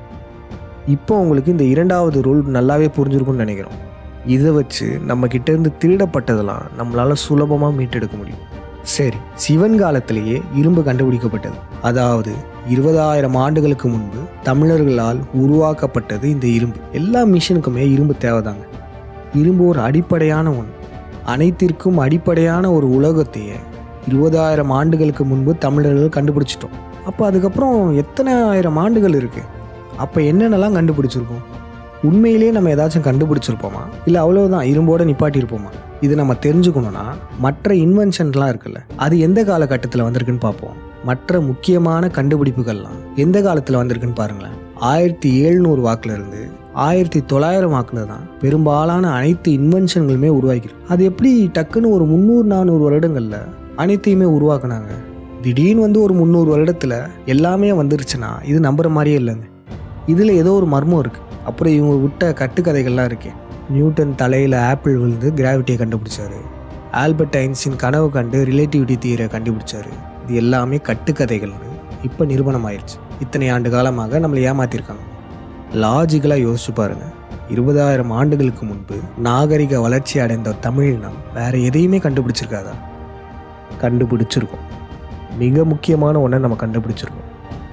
இப்போ உங்களுக்கு இந்த இரண்டாவது ரூல் நல்லாவே புரிஞ்சிருக்கும்னு நினைக்கிறோம் இதை வச்சு நம்ம கிட்ட இருந்து திருடப்பட்டதெல்லாம் நம்மளால சுலபமாக மீட்டெடுக்க முடியும் சரி சிவன் காலத்திலேயே இரும்பு கண்டுபிடிக்கப்பட்டது அதாவது இருபதாயிரம் ஆண்டுகளுக்கு முன்பு தமிழர்களால் உருவாக்கப்பட்டது இந்த இரும்பு எல்லா மிஷினுக்குமே இரும்பு தேவைதாங்க இரும்பு ஒரு அடிப்படையான ஒன்று அனைத்திற்கும் அடிப்படையான ஒரு உலகத்தையே இருபதாயிரம் ஆண்டுகளுக்கு முன்பு தமிழர்கள் கண்டுபிடிச்சிட்டோம் அப்போ அதுக்கப்புறம் எத்தனை ஆயிரம் ஆண்டுகள் இருக்குது அப்போ என்னென்னலாம் கண்டுபிடிச்சிருக்கோம் உண்மையிலேயே நம்ம ஏதாச்சும் கண்டுபிடிச்சிருப்போமா இல்லை அவ்வளோதான் இரும்போட நிப்பாட்டியிருப்போமா இது நம்ம தெரிஞ்சுக்கணும்னா மற்ற இன்வென்ஷன்லாம் இருக்குல்ல அது எந்த காலகட்டத்தில் வந்திருக்குன்னு பார்ப்போம் மற்ற முக்கியமான கண்டுபிடிப்புகள்லாம் எந்த காலத்தில் வந்திருக்குன்னு பாருங்களேன் ஆயிரத்தி எழுநூறு வாக்குல இருந்து ஆயிரத்தி தொள்ளாயிரம் வாக்குல தான் பெரும்பாலான அனைத்து இன்வென்ஷன்களுமே உருவாக்கிருக்கு அது எப்படி டக்குன்னு ஒரு முந்நூறு நானூறு வருடங்களில் அனைத்தையுமே உருவாக்குனாங்க திடீர்னு வந்து ஒரு முந்நூறு வருடத்தில் எல்லாமே வந்துருச்சுன்னா இது நம்புற மாதிரியே இல்லைங்க இதில் ஏதோ ஒரு மர்மம் இருக்குது அப்புறம் இவங்க விட்ட கட்டுக்கதைகள்லாம் இருக்கே நியூட்டன் தலையில் ஆப்பிள் விழுந்து கிராவிட்டியை கண்டுபிடிச்சாரு ஆல்பர்ட் ஐன்ஸ்டின் கனவு கண்டு ரிலேட்டிவிட்டி தியரை கண்டுபிடிச்சாரு இது எல்லாமே கட்டுக்கதைகள்னு இப்போ நிரூபணம் ஆயிடுச்சு இத்தனை ஆண்டு காலமாக நம்மளை ஏமாத்திருக்காங்க லாஜிக்கலாக யோசிச்சு பாருங்க இருபதாயிரம் ஆண்டுகளுக்கு முன்பு நாகரிக வளர்ச்சி அடைந்த தமிழினம் வேற எதையுமே கண்டுபிடிச்சிருக்காதா கண்டுபிடிச்சிருக்கோம் மிக முக்கியமான ஒன்றை நம்ம கண்டுபிடிச்சிருக்கோம்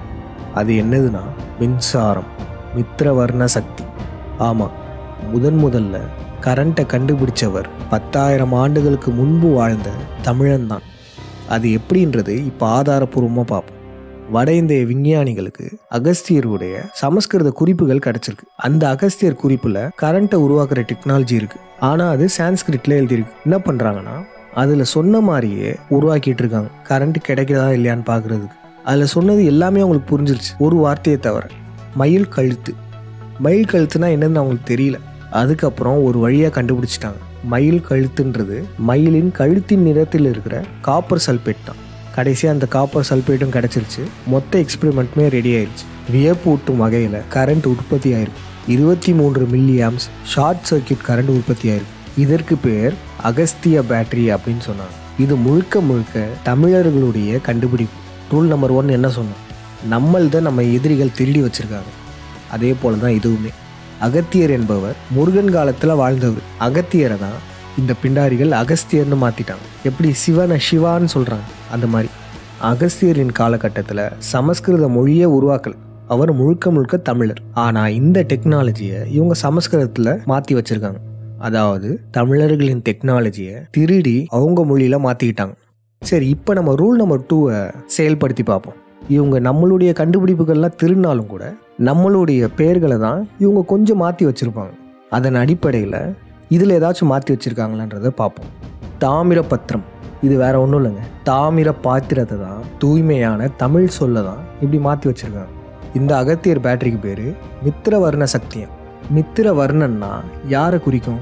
அது என்னதுன்னா மின்சாரம் மித்திரவர்ண சக்தி ஆமாம் முதன் முதல்ல கரண்ட்டை கண்டுபிடிச்சவர் பத்தாயிரம் ஆண்டுகளுக்கு முன்பு வாழ்ந்த தமிழன் தான் அது எப்படின்றது இப்போ ஆதாரப்பூர்வமாக பார்ப்போம் வட இந்திய விஞ்ஞானிகளுக்கு அகஸ்தியருடைய சமஸ்கிருத குறிப்புகள் கிடைச்சிருக்கு அந்த அகஸ்தியர் குறிப்பில் கரண்ட்டை உருவாக்குற டெக்னாலஜி இருக்கு ஆனால் அது சான்ஸ்கிரிட்ல எழுதியிருக்கு என்ன பண்ணுறாங்கன்னா அதில் சொன்ன மாதிரியே உருவாக்கிட்டு இருக்காங்க கரண்ட் கிடைக்குதா இல்லையான்னு பார்க்குறதுக்கு அதில் சொன்னது எல்லாமே அவங்களுக்கு புரிஞ்சிருச்சு ஒரு வார்த்தையை தவிர மயில் கழுத்து மயில் கழுத்துனா என்னன்னு அவங்களுக்கு தெரியல அதுக்கப்புறம் ஒரு வழியாக கண்டுபிடிச்சிட்டாங்க மயில் கழுத்துன்றது மயிலின் கழுத்தின் நிறத்தில் இருக்கிற காப்பர் சல்பேட் தான் கடைசியாக அந்த காப்பர் சல்பேட்டும் கிடச்சிருச்சு மொத்த எக்ஸ்பெரிமெண்ட்டுமே ரெடி ஆயிடுச்சு வியப்பு ஊட்டும் வகையில் கரண்ட் உற்பத்தி ஆயிருக்கு இருபத்தி மூன்று milliamps short circuit current உற்பத்தி ஆயிருக்கு இதற்கு பேர் அகஸ்திய பேட்டரி அப்படின்னு சொன்னாங்க இது முழுக்க முழுக்க தமிழர்களுடைய கண்டுபிடிப்பு ரூல் நம்பர் ஒன் என்ன சொன்னோம் நம்மள்த நம்ம எதிரிகள் திருடி வச்சிருக்காங்க அதே போல தான் இதுவுமே அகத்தியர் என்பவர் முருகன் காலத்தில் வாழ்ந்தவர் அகத்தியரை தான் இந்த பிண்டாரிகள் அகஸ்தியர்னு மாற்றிட்டாங்க எப்படி சிவனை சிவான்னு சொல்கிறாங்க அந்த மாதிரி அகஸ்தியரின் காலகட்டத்தில் சமஸ்கிருத மொழியே உருவாக்கல அவர் முழுக்க முழுக்க தமிழர் ஆனால் இந்த டெக்னாலஜியை இவங்க சமஸ்கிருதத்தில் மாற்றி வச்சிருக்காங்க அதாவது தமிழர்களின் டெக்னாலஜியை திருடி அவங்க மொழியில மாற்றிக்கிட்டாங்க சரி இப்போ நம்ம ரூல் நம்பர் டூவை செயல்படுத்தி பார்ப்போம் இவங்க நம்மளுடைய கண்டுபிடிப்புகள்லாம் திருநாலும் கூட நம்மளுடைய பெயர்களை தான் இவங்க கொஞ்சம் மாற்றி வச்சுருப்பாங்க அதன் அடிப்படையில் இதில் ஏதாச்சும் மாற்றி வச்சுருக்காங்களான்றதை பார்ப்போம் தாமிர பத்திரம் இது வேற ஒன்றும் இல்லைங்க தாமிர பாத்திரத்தை தான் தூய்மையான தமிழ் சொல்ல தான் இப்படி மாற்றி வச்சுருக்காங்க இந்த அகத்தியர் பேட்டரிக்கு பேர் மித்திரவர்ண சக்தியம் மித்திர வர்ணன்னா யாரை குறிக்கும்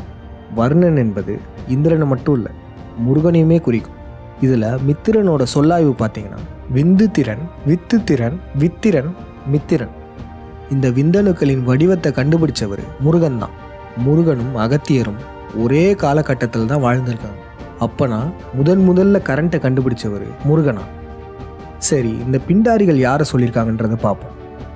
வர்ணன் என்பது இந்திரனை மட்டும் இல்லை முருகனையுமே குறிக்கும் இதில் மித்திரனோட சொல்லாய்வு பார்த்தீங்கன்னா விந்து திறன் வித்து திறன் வித்திரன் மித்திரன் இந்த விந்தணுக்களின் வடிவத்தை கண்டுபிடிச்சவர் முருகன் தான் முருகனும் அகத்தியரும் ஒரே காலகட்டத்தில் தான் வாழ்ந்திருக்காங்க அப்பனா முதன் முதல்ல கரண்ட்டை கண்டுபிடிச்சவர் முருகனா சரி இந்த பிண்டாரிகள் யாரை சொல்லியிருக்காங்கன்றதை பார்ப்போம்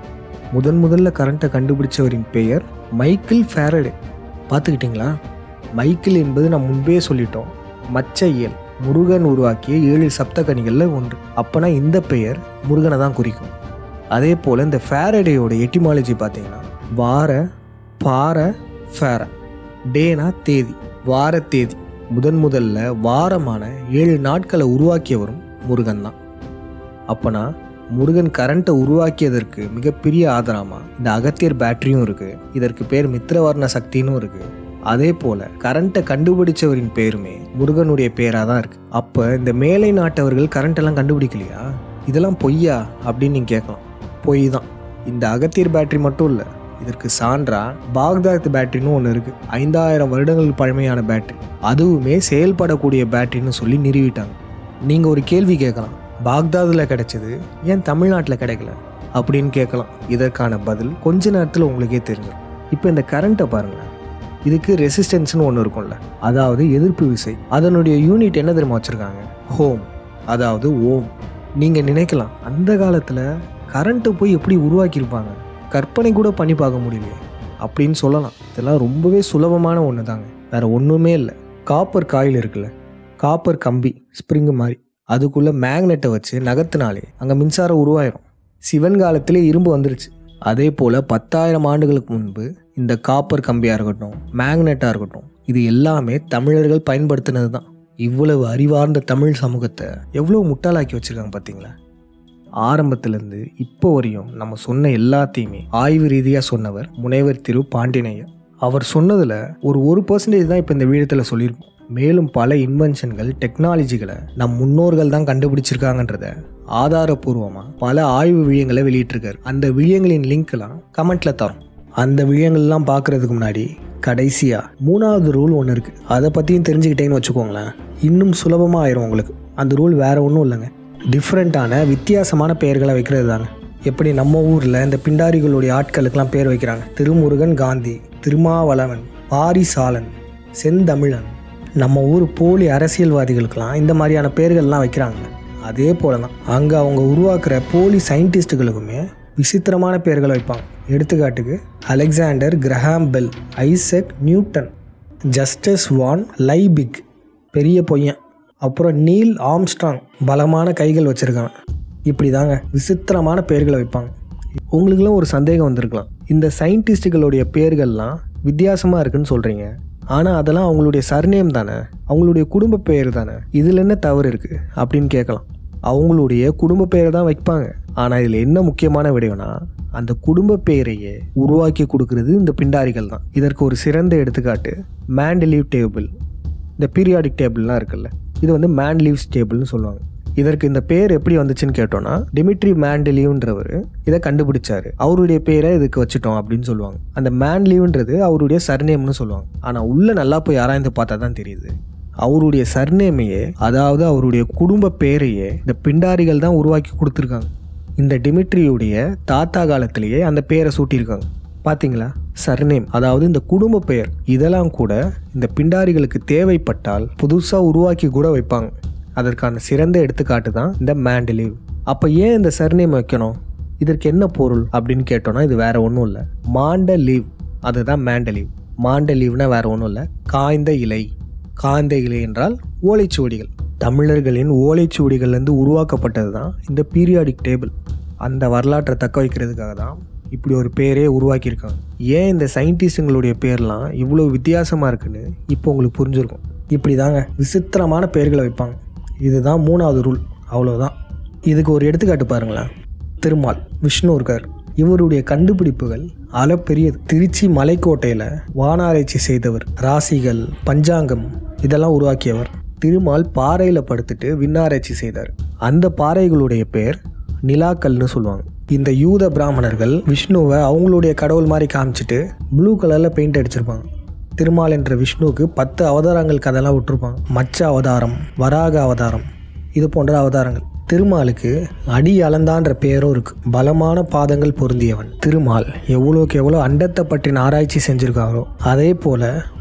முதன் முதல்ல கரண்ட்டை கண்டுபிடிச்சவரின் பெயர் மைக்கேல் ஃபேரடே பார்த்துக்கிட்டிங்களா மைக்கேல் என்பது நான் முன்பே சொல்லிட்டோம் மச்ச இயல் முருகன் உருவாக்கிய ஏழு சப்தகனிகளில் ஒன்று அப்போனா இந்த பெயர் முருகனை தான் குறிக்கும் அதே போல் இந்த ஃபேரடேயோட எட்டிமாலஜி பார்த்தீங்கன்னா வார பார ஃபேர டேனா தேதி வார தேதி முதன் முதல்ல வாரமான ஏழு நாட்களை உருவாக்கியவரும் முருகன் தான் அப்போனா முருகன் கரண்ட்டை உருவாக்கியதற்கு மிகப்பெரிய ஆதாரமாக இந்த அகத்தியர் பேட்டரியும் இருக்குது இதற்கு பேர் மித்திரவர்ண சக்தினும் இருக்குது அதே போல் கரண்ட்டை கண்டுபிடிச்சவரின் பேருமே முருகனுடைய பேராக தான் இருக்குது அப்போ இந்த மேலை நாட்டவர்கள் கரண்ட்டெல்லாம் கண்டுபிடிக்கலையா இதெல்லாம் பொய்யா அப்படின்னு நீங்கள் கேட்கலாம் பொய் தான் இந்த அகத்தியர் பேட்டரி மட்டும் இல்லை இதற்கு சான்றா பாக்தாத் பேட்டரின்னு ஒன்று இருக்குது ஐந்தாயிரம் வருடங்கள் பழமையான பேட்டரி அதுவுமே செயல்படக்கூடிய பேட்டரின்னு சொல்லி நிறுவிட்டாங்க நீங்கள் ஒரு கேள்வி கேட்கலாம் பாக்தாதில் கிடைச்சது ஏன் தமிழ்நாட்டில் கிடைக்கல அப்படின்னு கேட்கலாம் இதற்கான பதில் கொஞ்ச நேரத்தில் உங்களுக்கே தெரிஞ்சிடும் இப்போ இந்த கரண்ட்டை பாருங்களேன் இதுக்கு ரெசிஸ்டன்ஸ்னு ஒன்று இருக்கும்ல அதாவது எதிர்ப்பு விசை அதனுடைய யூனிட் என்ன தெரியுமா வச்சுருக்காங்க ஹோம் அதாவது ஓம் நீங்கள் நினைக்கலாம் அந்த காலத்தில் கரண்ட்டை போய் எப்படி உருவாக்கியிருப்பாங்க கற்பனை கூட பண்ணி பார்க்க முடியலையே அப்படின்னு சொல்லலாம் இதெல்லாம் ரொம்பவே சுலபமான ஒன்று தாங்க வேறு ஒன்றுமே இல்லை காப்பர் காயில் இருக்குல்ல காப்பர் கம்பி ஸ்ப்ரிங்கு மாதிரி அதுக்குள்ளே மேக்னெட்டை வச்சு நகர்த்தினாலே அங்கே மின்சாரம் உருவாயிரும் சிவன் காலத்திலே இரும்பு வந்துருச்சு அதே போல் பத்தாயிரம் ஆண்டுகளுக்கு முன்பு இந்த காப்பர் கம்பியாக இருக்கட்டும் மேக்னெட்டாக இருக்கட்டும் இது எல்லாமே தமிழர்கள் பயன்படுத்தினது தான் இவ்வளவு அறிவார்ந்த தமிழ் சமூகத்தை எவ்வளோ முட்டாளாக்கி வச்சுருக்காங்க பார்த்தீங்களா ஆரம்பத்திலேருந்து இப்போ வரையும் நம்ம சொன்ன எல்லாத்தையுமே ஆய்வு ரீதியாக சொன்னவர் முனைவர் திரு பாண்டினையர் அவர் சொன்னதில் ஒரு ஒரு பர்சன்டேஜ் தான் இப்போ இந்த வீடத்தில் சொல்லியிருப்போம் மேலும் பல இன்வென்ஷன்கள் டெக்னாலஜிகளை நம் முன்னோர்கள் தான் கண்டுபிடிச்சிருக்காங்கன்றத ஆதாரபூர்வமாக பல ஆய்வு விழியங்களை வெளியிட்டிருக்காரு அந்த விழியங்களின் லிங்க்லாம் கமெண்ட்டில் தரோம் அந்த விழியங்கள்லாம் பார்க்குறதுக்கு முன்னாடி கடைசியாக மூணாவது ரூல் ஒன்று இருக்குது அதை பற்றியும் தெரிஞ்சுக்கிட்டேன்னு வச்சுக்கோங்களேன் இன்னும் சுலபமாக ஆயிரும் உங்களுக்கு அந்த ரூல் வேறு ஒன்றும் இல்லைங்க டிஃப்ரெண்ட்டான வித்தியாசமான பெயர்களை வைக்கிறது தாங்க எப்படி நம்ம ஊரில் இந்த பிண்டாரிகளுடைய ஆட்களுக்கெல்லாம் பேர் வைக்கிறாங்க திருமுருகன் காந்தி திருமாவளவன் பாரிசாலன் செந்தமிழன் நம்ம ஊர் போலி அரசியல்வாதிகளுக்கெல்லாம் இந்த மாதிரியான பேர்கள்லாம் வைக்கிறாங்க அதே போல தான் அங்கே அவங்க உருவாக்குற போலி சயின்டிஸ்ட்டுகளுக்குமே விசித்திரமான பேர்களை வைப்பாங்க எடுத்துக்காட்டுக்கு Alexander Graham Bell Isaac Newton Justus von Liebig பெரிய பொய்யன் அப்புறம் நீல் ஆம்ஸ்ட்ராங் பலமான கைகள் வச்சுருக்காங்க இப்படி தாங்க விசித்திரமான பேர்களை வைப்பாங்க உங்களுக்குலாம் ஒரு சந்தேகம் வந்திருக்கலாம் இந்த சயின்டிஸ்ட்டுகளுடைய பேர்கள்லாம் வித்தியாசமாக இருக்குன்னு சொல்கிறீங்க ஆனால் அதெல்லாம் அவங்களுடைய சர்நேம் தானே அவங்களுடைய குடும்ப பெயர் தானே இதில் என்ன தவறு இருக்குது அப்படின்னு கேட்கலாம் அவங்களுடைய குடும்ப பெயரை தான் வைப்பாங்க ஆனால் இதில் என்ன முக்கியமான விடயம்னா அந்த குடும்ப பெயரையே உருவாக்கி கொடுக்கறது இந்த பிண்டாரிகள் தான் இதற்கு ஒரு சிறந்த எடுத்துக்காட்டு மேண்டலீவ் டேபிள் இந்த பீரியாடிக் டேபிள்லாம் இருக்குல்ல இது வந்து மேன்லீவ்ஸ் டேபிள்னு சொல்லுவாங்க இதற்கு இந்த பேர் எப்படி வந்துச்சுன்னு கேட்டோம்னா டிமிட்ரி மேண்டலிவ்ன்றவர் இதை கண்டுபிடிச்சாரு அவருடைய பேரை இதுக்கு வச்சுட்டோம் அப்படின்னு சொல்லுவாங்க அந்த மேன்லீவ்ன்றது அவருடைய சர்நேம்னு சொல்லுவாங்க ஆனால் உள்ள நல்லா போய் ஆராய்ந்து பார்த்தா தான் தெரியுது அவருடைய சர்நேமையே அதாவது அவருடைய குடும்ப பேரையே இந்த பிண்டாரிகள் தான் உருவாக்கி கொடுத்துருக்காங்க இந்த டிமிட்ரியுடைய தாத்தா காலத்திலேயே அந்த பேரை சூட்டியிருக்காங்க பாத்தீங்களா சர்நேம் அதாவது இந்த குடும்ப பெயர் இதெல்லாம் கூட இந்த பிண்டாரிகளுக்கு தேவைப்பட்டால் புதுசாக உருவாக்கி கூட வைப்பாங்க அதற்கான சிறந்த எடுத்துக்காட்டு தான் இந்த மேண்டலிவ் அப்போ ஏன் இந்த சர்நேம் வைக்கணும் இதற்கு என்ன பொருள் அப்படின்னு கேட்டோம்னா இது வேற ஒன்றும் இல்லை மாண்ட லீவ் அதுதான் மேண்டலீவ் மாண்ட லீவ்னா வேற ஒன்றும் இல்லை காய்ந்த இலை காய்ந்த இலை என்றால் ஓலைச்சுவடிகள் தமிழர்களின் ஓலைச்சுவடிகள்லேருந்து உருவாக்கப்பட்டது தான் இந்த பீரியாடிக் டேபிள் அந்த வரலாற்றை தக்க வைக்கிறதுக்காக தான் இப்படி ஒரு பேரே உருவாக்கியிருக்காங்க ஏன் இந்த சயின்டிஸ்டுங்களுடைய பேர்லாம் இவ்வளோ வித்தியாசமாக இருக்குன்னு இப்போ உங்களுக்கு புரிஞ்சிருக்கும் இப்படி தாங்க விசித்திரமான பெயர்களை வைப்பாங்க இதுதான் மூணாவது ரூல் அவ்வளோதான் இதுக்கு ஒரு எடுத்துக்காட்டு பாருங்களேன் திருமால் விஷ்ணு இருக்கார் இவருடைய கண்டுபிடிப்புகள் அளப்பெரியது திருச்சி மலைக்கோட்டையில் வானாராய்ச்சி செய்தவர் ராசிகள் பஞ்சாங்கம் இதெல்லாம் உருவாக்கியவர் திருமால் பாறையில் படுத்துட்டு விண்ணாராய்ச்சி செய்தார் அந்த பாறைகளுடைய பேர் நிலாக்கல்னு சொல்லுவாங்க இந்த யூத பிராமணர்கள் விஷ்ணுவை அவங்களுடைய கடவுள் மாதிரி காமிச்சிட்டு ப்ளூ கலரில் பெயிண்ட் அடிச்சிருப்பாங்க திருமால் என்ற விஷ்ணுவுக்கு பத்து அவதாரங்கள் கதையெல்லாம் விட்டுருப்பாங்க மச்ச அவதாரம் வராக அவதாரம் இது போன்ற அவதாரங்கள் திருமாலுக்கு அடி அளந்தான்ற பேரும் இருக்கு பலமான பாதங்கள் பொருந்தியவன் திருமால் எவ்வளோக்கு எவ்வளோ அண்டத்தை பற்றின ஆராய்ச்சி செஞ்சிருக்காரோ அதே போல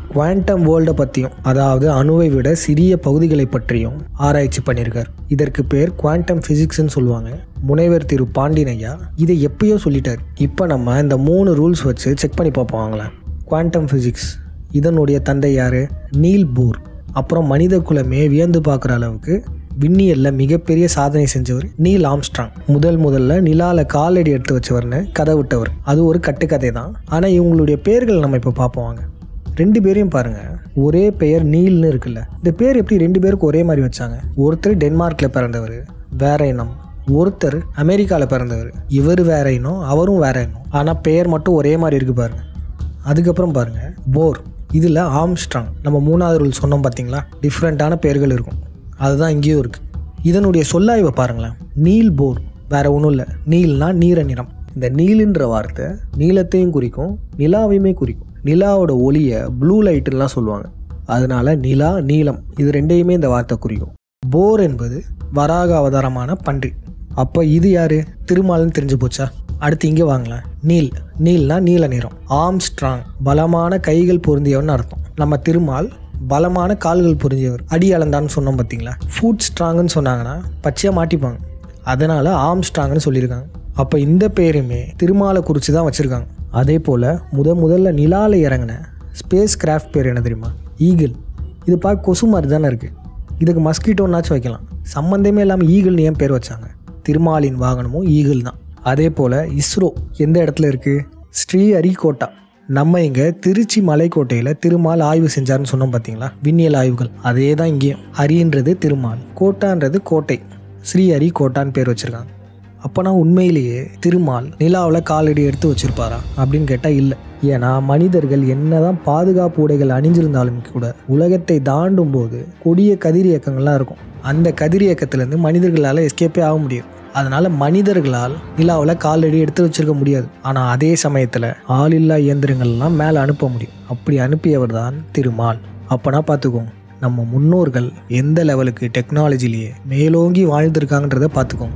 குவாண்டம் வேர்ல்டை பற்றியும் அதாவது அணுவை விட சிறிய பகுதிகளை பற்றியும் ஆராய்ச்சி பண்ணியிருக்கார் இதற்கு பேர் குவாண்டம் ஃபிசிக்ஸ்னு சொல்லுவாங்க முனைவர் திரு பாண்டியன் ஐயா இதை எப்பயோ சொல்லிட்டார் இப்போ நம்ம இந்த மூணு ரூல்ஸ் வச்சு செக் பண்ணி பார்ப்போம் வாங்களேன் குவாண்டம் ஃபிசிக்ஸ் இதனுடைய தந்தை யார் நீல் போர் அப்புறம் மனித குலமே வியந்து பார்க்குற அளவுக்கு விண்ணியலில் மிகப்பெரிய சாதனை செஞ்சவர் நீல் ஆம்ஸ்ட்ராங் முதல் முதல்ல நிலால காலடி எடுத்து வச்சவர்னு கதை விட்டவர் அது ஒரு கட்டுக்கதை தான் ஆனால் இவங்களுடைய பெயர்கள் நம்ம இப்போ பார்ப்போம் வாங்க ரெண்டு பேரையும் பாருங்க ஒரே பெயர் நீல்னு இருக்குல்ல இந்த பேர் எப்படி ரெண்டு பேருக்கு ஒரே மாதிரி வச்சாங்க ஒருத்தர் டென்மார்க்கில் பிறந்தவர் வேற இனம் ஒருத்தர் அமெரிக்காவில் பிறந்தவர் இவர் வேற இனம் அவரும் வேற இனம் ஆனால் பெயர் மட்டும் ஒரே மாதிரி இருக்கு பாருங்க அதுக்கப்புறம் பாருங்க போர் இதில் ஆம்ஸ்ட்ராங் நம்ம மூணாவது ரூல் சொன்னோம் பார்த்தீங்களா டிஃப்ரெண்ட்டான பெயர்கள் இருக்கும் அதுதான் இங்கேயும் இருக்குது இதனுடைய சொல்லாய்வை பாருங்களேன் நீல் போர் வேற ஒன்றும் இல்லை நீல்னா நீர நிறம் இந்த நீலுன்ற வார்த்தை நீளத்தையும் குறிக்கும் நிலாவையுமே குறிக்கும் நிலாவோட ஒளியை ப்ளூ லைட்டுலாம் சொல்லுவாங்க அதனால நிலா நீலம் இது ரெண்டையுமே இந்த வார்த்தை குறிக்கும் போர் என்பது வராக அவதாரமான பன்றி அப்போ இது யாரு திருமால்னு தெரிஞ்சு போச்சா அடுத்து இங்கே வாங்கலாம் நீல் நீல்னா நீல நிறம் ஆர்ம் ஸ்ட்ராங் பலமான கைகள் பொருந்தியவன் அர்த்தம் நம்ம திருமால் பலமான கால்கள் பொருந்தியவர் அடி அளந்தான்னு சொன்னோம் பார்த்தீங்களா ஃபுட் ஸ்ட்ராங்குன்னு சொன்னாங்கன்னா பச்சையாக மாட்டிப்பாங்க அதனால ஆர்ம் ஸ்ட்ராங்னு சொல்லியிருக்காங்க அப்போ இந்த பேருமே திருமாலை குறித்து தான் வச்சுருக்காங்க அதே போல் முத முதல்ல நிலால இறங்கின ஸ்பேஸ் கிராஃப்ட் பேர் என்ன தெரியுமா ஈகிள் இது பார்க்க கொசு மாதிரி தானே இருக்குது இதுக்கு மஸ்கிட்டோன்னாச்சும் வைக்கலாம் சம்மந்தமே இல்லாமல் ஈகிள்னு ஏன் பேர் வச்சாங்க திருமாலின் வாகனமும் ஈகிள் தான் அதே போல் இஸ்ரோ எந்த இடத்துல இருக்குது ஸ்ரீ ஹரிகோட்டா நம்ம இங்கே திருச்சி மலைக்கோட்டையில் திருமால் ஆய்வு செஞ்சாருன்னு சொன்னோம் பார்த்தீங்களா விண்ணியல் ஆய்வுகள் அதே தான் இங்கேயும் ஹரின்றது திருமால் கோட்டான்றது கோட்டை ஸ்ரீ ஹரி கோட்டான்னு பேர் வச்சுருக்காங்க அப்போனா உண்மையிலேயே திருமால் நிலாவில் காலடி எடுத்து வச்சிருப்பாரா அப்படின்னு கேட்டால் இல்லை ஏன்னா மனிதர்கள் என்னதான் பாதுகாப்பு உடைகள் அணிஞ்சிருந்தாலும் கூட உலகத்தை தாண்டும் போது கொடிய கதிர் இயக்கங்கள்லாம் இருக்கும் அந்த கதிர் இயக்கத்துலேருந்து மனிதர்களால் எஸ்கேப்பே ஆக முடியும் அதனால மனிதர்களால் நிலாவில் காலடி எடுத்து வச்சிருக்க முடியாது ஆனால் அதே சமயத்தில் ஆளில்லா இயந்திரங்கள்லாம் மேலே அனுப்ப முடியும் அப்படி அனுப்பியவர் தான் திருமால் அப்போனா பார்த்துக்கோங்க நம்ம முன்னோர்கள் எந்த லெவலுக்கு டெக்னாலஜிலேயே மேலோங்கி வாழ்ந்திருக்காங்கன்றத பார்த்துக்கோங்க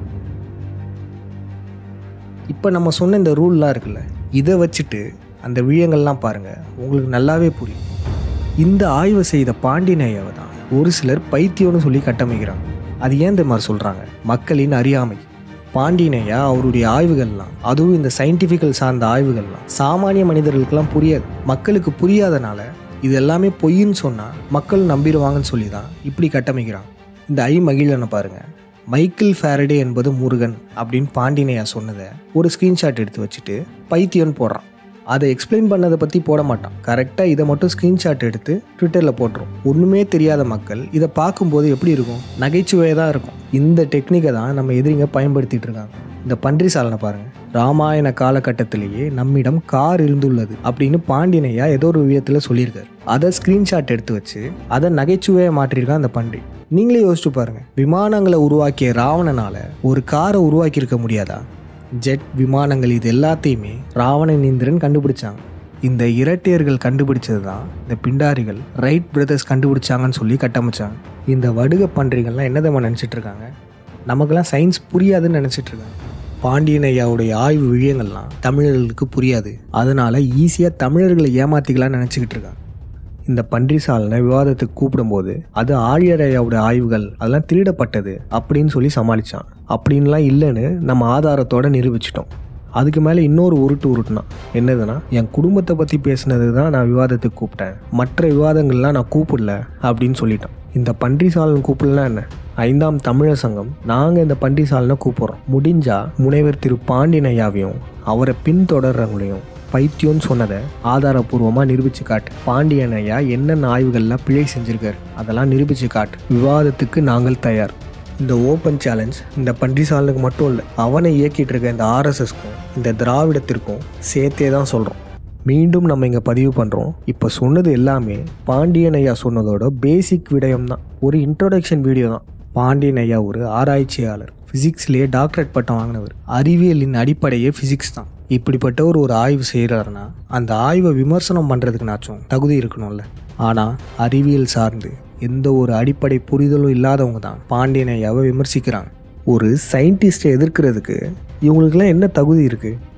இப்போ நம்ம சொன்ன இந்த ரூல்லாம் இருக்குல்ல இதை வச்சுட்டு அந்த விழியங்கள்லாம் பாருங்கள் உங்களுக்கு நல்லாவே புரியும் இந்த ஆய்வு செய்த பாண்டியனையாவை தான் ஒரு சிலர் பைத்தியம்னு சொல்லி கட்டமைக்கிறாங்க அது ஏன் இந்த மாதிரி சொல்கிறாங்க மக்களின் அறியாமை பாண்டியனையா அவருடைய ஆய்வுகள்லாம் அதுவும் இந்த சயின்டிஃபிக்கல் சார்ந்த ஆய்வுகள்லாம் சாமானிய மனிதர்களுக்கெல்லாம் புரியாது மக்களுக்கு புரியாதனால இது எல்லாமே பொய்ன்னு சொன்னால் மக்கள் நம்பிடுவாங்கன்னு சொல்லி தான் இப்படி கட்டமைக்கிறாங்க இந்த ஐ மகிழனை பாருங்கள் மைக்கேல் ஃபேரடே என்பது முருகன் அப்படின்னு பாண்டினையா சொன்னதை ஒரு ஸ்க்ரீன்ஷாட் எடுத்து வச்சுட்டு பைத்தியம்னு போடுறான் அதை எக்ஸ்பிளைன் பண்ணதை பற்றி போட மாட்டான் கரெக்டாக இதை மட்டும் ஸ்க்ரீன்ஷாட் எடுத்து ட்விட்டரில் போட்டுரும் ஒன்றுமே தெரியாத மக்கள் இதை பார்க்கும்போது எப்படி இருக்கும் நகைச்சுவையாக தான் இருக்கும் இந்த டெக்னிக்கை தான் நம்ம எதிரிங்க பயன்படுத்திட்டு இருக்காங்க இந்த பன்றி சாலனை பாருங்க ராமாயண காலகட்டத்திலேயே நம்மிடம் கார் இருந்துள்ளது அப்படின்னு பாண்டியனையா ஏதோ ஒரு விதத்தில் சொல்லியிருக்காரு அதை ஸ்க்ரீன்ஷாட் எடுத்து வச்சு அதை நகைச்சுவையாக மாற்றிருக்கான் அந்த பன்றி நீங்களே யோசிச்சு பாருங்க விமானங்களை உருவாக்கிய ராவணனால ஒரு காரை உருவாக்கியிருக்க முடியாதா ஜெட் விமானங்கள் இது எல்லாத்தையுமே ராவணன் இந்திரன் கண்டுபிடிச்சாங்க இந்த இரட்டையர்கள் கண்டுபிடிச்சது தான் இந்த பிண்டாரிகள் ரைட் பிரதர்ஸ் கண்டுபிடிச்சாங்கன்னு சொல்லி கட்டமைச்சாங்க இந்த வடுக பன்றிகள்லாம் என்னதம்மா நினச்சிட்டு இருக்காங்க நமக்கெல்லாம் சயின்ஸ் புரியாதுன்னு நினச்சிட்டு இருக்காங்க பாண்டியன் ஐயாவுடைய ஆய்வு விழியங்கள்லாம் தமிழர்களுக்கு புரியாது அதனால ஈஸியாக தமிழர்களை ஏமாத்திக்கலாம்னு நினச்சிக்கிட்டு இருக்காங்க இந்த பன்றி சாலனை விவாதத்துக்கு கூப்பிடும்போது அது ஆழியர் ஐயாவோட ஆய்வுகள் அதெல்லாம் திருடப்பட்டது அப்படின்னு சொல்லி சமாளித்தான் அப்படின்லாம் இல்லைன்னு நம்ம ஆதாரத்தோட நிரூபிச்சிட்டோம் அதுக்கு மேலே இன்னொரு உருட்டு உருட்டுனான் என்னதுன்னா என் குடும்பத்தை பற்றி பேசினது தான் நான் விவாதத்துக்கு கூப்பிட்டேன் மற்ற விவாதங்கள்லாம் நான் கூப்பிடல அப்படின்னு சொல்லிட்டோன் இந்த பன்றி சாலன் கூப்பிடலாம் என்ன ஐந்தாம் தமிழர் சங்கம் நாங்கள் இந்த பன்றி சாலனை கூப்பிட்றோம் முடிஞ்சா முனைவர் திரு பாண்டியன் ஐயாவையும் அவரை பின்தொடர்றவங்களையும் பைத்தியம்னு சொன்னதை ஆதாரபூர்வமாக நிரூபிச்சு காட்டு பாண்டியன் ஐயா என்னென்ன ஆய்வுகள்லாம் பிழை செஞ்சிருக்காரு அதெல்லாம் நிரூபிச்சு காட்டு விவாதத்துக்கு நாங்கள் தயார் இந்த ஓப்பன் சேலஞ்ச் இந்த பன்றிசாலனுக்கு மட்டும் இல்லை அவனை இயக்கிட்டு இருக்க இந்த ஆர்எஸ்எஸ்க்கும் இந்த திராவிடத்திற்கும் சேர்த்தே தான் சொல்கிறோம் மீண்டும் நம்ம இங்கே பதிவு பண்ணுறோம் இப்போ சொன்னது எல்லாமே பாண்டியன் ஐயா சொன்னதோட பேசிக் விடயம் தான் ஒரு இன்ட்ரோடக்ஷன் வீடியோ தான் பாண்டியன் ஐயா ஒரு ஆராய்ச்சியாளர் ஃபிசிக்ஸ்லேயே டாக்டரேட் பட்டம் வாங்கினவர் அறிவியலின் அடிப்படையே ஃபிசிக்ஸ் தான் இப்படிப்பட்டவர் ஒரு ஆய்வு செய்கிறாருன்னா அந்த ஆய்வை விமர்சனம் பண்ணுறதுக்குனாச்சும் தகுதி இருக்கணும்ல ஆனால் அறிவியல் சார்ந்து எந்த ஒரு அடிப்படை புரிதலும் இல்லாதவங்க தான் பாண்டியன் ஐயாவை விமர்சிக்கிறாங்க ஒரு சயின்டிஸ்ட்டை எதிர்க்கிறதுக்கு இவங்களுக்கெல்லாம் என்ன தகுதி இருக்குது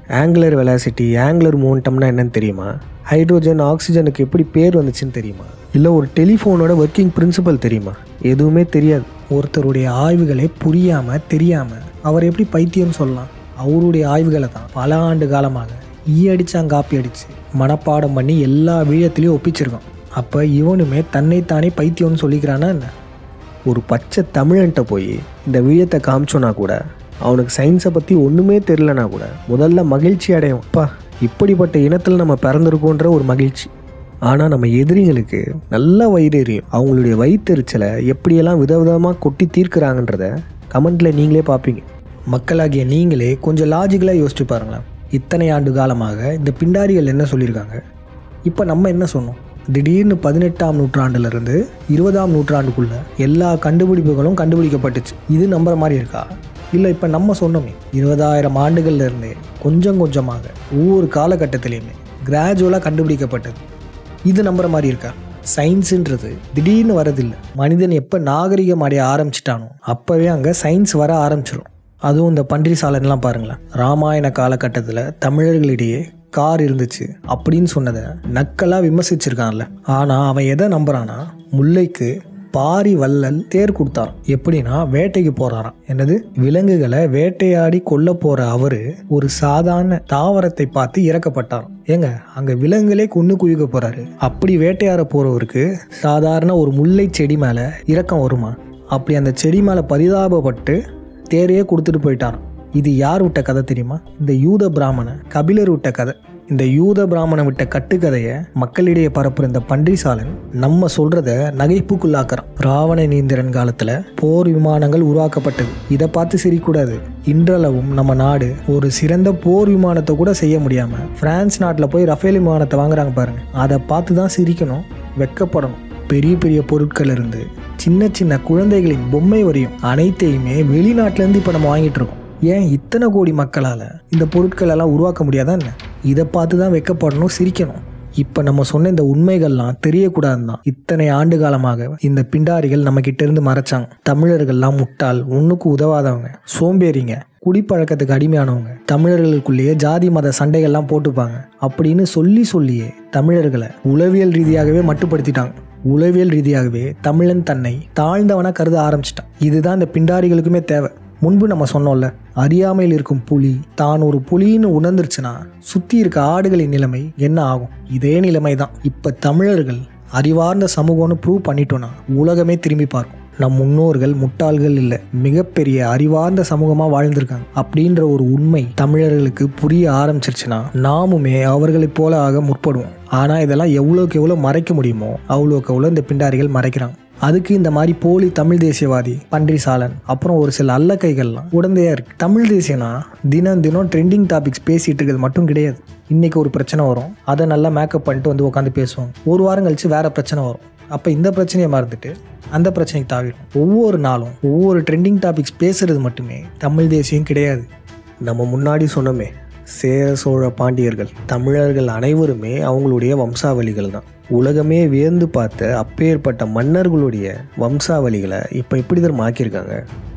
ஆங்குலர் வெலாசிட்டி ஆங்குலர் மூமெண்டம்னா என்னன்னு தெரியுமா ஹைட்ரோஜன் ஆக்சிஜனுக்கு எப்படி பேர் வந்துச்சுன்னு தெரியுமா இல்லை ஒரு டெலிஃபோனோட ஒர்க்கிங் பிரின்சிபல் தெரியுமா எதுவுமே தெரியாது ஒருத்தருடைய ஆய்வுகளே புரியாமல் தெரியாமல் அவர் எப்படி பைத்தியம் சொல்லலாம் அவருடைய ஆய்வுகளை தான் பல ஆண்டு காலமாக ஈ அடிச்சாங்க காப்பி அடிச்சு மனப்பாடம் பண்ணி எல்லா வீழத்திலையும் ஒப்பிச்சிருக்கான் அப்போ இவனுமே தன்னைத்தானே பைத்தியம்னு சொல்லிக்கிறானா என்ன ஒரு பச்சை தமிழன்ட்ட போய் இந்த வீழத்தை காமிச்சோன்னா கூட அவனுக்கு சயின்ஸை பற்றி ஒன்றுமே தெரிலனா கூட முதல்ல மகிழ்ச்சி அடையும் அப்பா இப்படிப்பட்ட இனத்தில் நம்ம பிறந்திருக்கோன்ற ஒரு மகிழ்ச்சி ஆனால் நம்ம எதிரிகளுக்கு நல்ல வயிறு எரியும் அவங்களுடைய வயிற்றெரிச்சலை எப்படியெல்லாம் விதவிதமாக கொட்டி தீர்க்குறாங்கன்றத கமெண்ட்டில் நீங்களே பார்ப்பீங்க மக்களாகிய நீங்களே கொஞ்சம் லாஜிக்கலாக யோசிச்சு பாருங்களேன் இத்தனை ஆண்டு காலமாக இந்த பிண்டாரிகள் என்ன சொல்லியிருக்காங்க இப்போ நம்ம என்ன சொன்னோம் திடீர்னு பதினெட்டாம் நூற்றாண்டுலேருந்து இருபதாம் நூற்றாண்டுக்குள்ள எல்லா கண்டுபிடிப்புகளும் கண்டுபிடிக்கப்பட்டுச்சு இது நம்புற மாதிரி இருக்கா இல்லை இப்போ நம்ம சொன்னோமே இருபதாயிரம் ஆண்டுகள்ல இருந்தே கொஞ்சம் கொஞ்சமாக ஒவ்வொரு காலகட்டத்திலையுமே கிராஜுவலாக கண்டுபிடிக்கப்பட்டது இது நம்புற மாதிரி இருக்கா சயின்ஸுன்றது திடீர்னு வரதில்லை மனிதன் எப்போ நாகரிகம் அடைய ஆரம்பிச்சிட்டானோ அப்போவே அங்கே சயின்ஸ் வர ஆரம்பிச்சிடும் அதுவும் இந்த பன்றி சாலைலாம் பாருங்களேன் ராமாயண காலகட்டத்தில் தமிழர்களிடையே கார் இருந்துச்சு அப்படின்னு சொன்னதை நக்கலாக விமர்சிச்சிருக்கான்ல ஆனால் அவன் எதை நம்புறானா முல்லைக்கு பாரி வள்ளல் தேர் கொடுத்தார் எப்படின்னா வேட்டைக்கு போறாராம் என்னது விலங்குகளை வேட்டையாடி கொல்ல போற அவரு ஒரு சாதாரண தாவரத்தை பார்த்து இறக்கப்பட்டாராம் ஏங்க அங்க விலங்குகளே கொண்டு குவிக்க போறாரு அப்படி வேட்டையாட போறவருக்கு சாதாரண ஒரு முல்லை செடி மேல இறக்கம் வருமா அப்படி அந்த செடி மேல பரிதாபப்பட்டு தேரையே கொடுத்துட்டு போயிட்டாராம் இது யார் விட்ட கதை தெரியுமா இந்த யூத பிராமணன் கபிலர் விட்ட கதை இந்த யூத பிராமணன் விட்ட கட்டுக்கதையை மக்களிடையே பரப்புற இந்த பன்றிசாலன் நம்ம சொல்றத நகைப்புக்குள்ளாக்குறான் ராவண நீந்திரன் காலத்துல போர் விமானங்கள் உருவாக்கப்பட்டது இதை பார்த்து சிரிக்கூடாது இன்றளவும் நம்ம நாடு ஒரு சிறந்த போர் விமானத்தை கூட செய்ய முடியாம பிரான்ஸ் நாட்டில் போய் ரஃபேல் விமானத்தை வாங்குறாங்க பாருங்க அதை பார்த்து தான் சிரிக்கணும் வெக்கப்படணும் பெரிய பெரிய பொருட்கள் இருந்து சின்ன சின்ன குழந்தைகளின் பொம்மை வரையும் அனைத்தையுமே வெளிநாட்டிலேருந்து இப்போ நம்ம வாங்கிட்டு இருக்கோம் ஏன் இத்தனை கோடி மக்களால் இந்த பொருட்கள் எல்லாம் உருவாக்க முடியாதா என்ன இதை பார்த்து தான் வைக்கப்படணும் சிரிக்கணும் இப்போ நம்ம சொன்ன இந்த உண்மைகள்லாம் தெரியக்கூடாதுன்னு தான் இத்தனை ஆண்டு காலமாக இந்த பிண்டாரிகள் நம்ம கிட்ட இருந்து மறைச்சாங்க தமிழர்கள்லாம் முட்டாள் ஒன்றுக்கு உதவாதவங்க சோம்பேறிங்க குடிப்பழக்கத்துக்கு அடிமையானவங்க தமிழர்களுக்குள்ளேயே ஜாதி மத சண்டைகள்லாம் போட்டுப்பாங்க அப்படின்னு சொல்லி சொல்லியே தமிழர்களை உளவியல் ரீதியாகவே மட்டுப்படுத்திட்டாங்க உளவியல் ரீதியாகவே தமிழன் தன்னை தாழ்ந்தவனா கருத ஆரம்பிச்சிட்டான் இதுதான் இந்த பிண்டாரிகளுக்குமே தேவை முன்பு நம்ம சொன்னோம்ல அறியாமையில் இருக்கும் புலி தான் ஒரு புலின்னு உணர்ந்துருச்சுன்னா சுத்தி இருக்க ஆடுகளின் நிலைமை என்ன ஆகும் இதே நிலைமை தான் இப்ப தமிழர்கள் அறிவார்ந்த சமூகம்னு ப்ரூவ் பண்ணிட்டோம்னா உலகமே திரும்பி பார்க்கும் நம் முன்னோர்கள் முட்டாள்கள் இல்லை மிகப்பெரிய அறிவார்ந்த சமூகமாக வாழ்ந்திருக்காங்க அப்படின்ற ஒரு உண்மை தமிழர்களுக்கு புரிய ஆரம்பிச்சிருச்சுன்னா நாமுமே அவர்களைப் போல ஆக முற்படுவோம் ஆனால் இதெல்லாம் எவ்வளோக்கு எவ்வளோ மறைக்க முடியுமோ அவ்வளோக்கு எவ்வளோ இந்த பிண்டாரிகள் மறைக்கிறாங்க அதுக்கு இந்த மாதிரி போலி தமிழ் தேசியவாதி பன்றி சாலன் அப்புறம் ஒரு சில அல்ல கைகள்லாம் உடந்தையா இருக்கு தமிழ் தேசியனா தினம் தினம் ட்ரெண்டிங் டாபிக்ஸ் பேசிட்டு இருக்கிறது மட்டும் கிடையாது இன்னைக்கு ஒரு பிரச்சனை வரும் அதை நல்லா மேக்கப் பண்ணிட்டு வந்து உட்காந்து பேசுவோம் ஒரு வாரம் கழிச்சு வேற பிரச்சனை வரும் அப்போ இந்த பிரச்சனையை மறந்துட்டு அந்த பிரச்சனைக்கு தாவிடும் ஒவ்வொரு நாளும் ஒவ்வொரு ட்ரெண்டிங் டாபிக்ஸ் பேசுறது மட்டுமே தமிழ் தேசியம் கிடையாது நம்ம முன்னாடி சொன்னோமே சேர சோழ பாண்டியர்கள் தமிழர்கள் அனைவருமே அவங்களுடைய வம்சாவளிகள் தான் உலகமே வியந்து பார்த்த அப்பேற்பட்ட மன்னர்களுடைய வம்சாவளிகளை இப்போ எப்படி தரும் ஆக்கியிருக்காங்க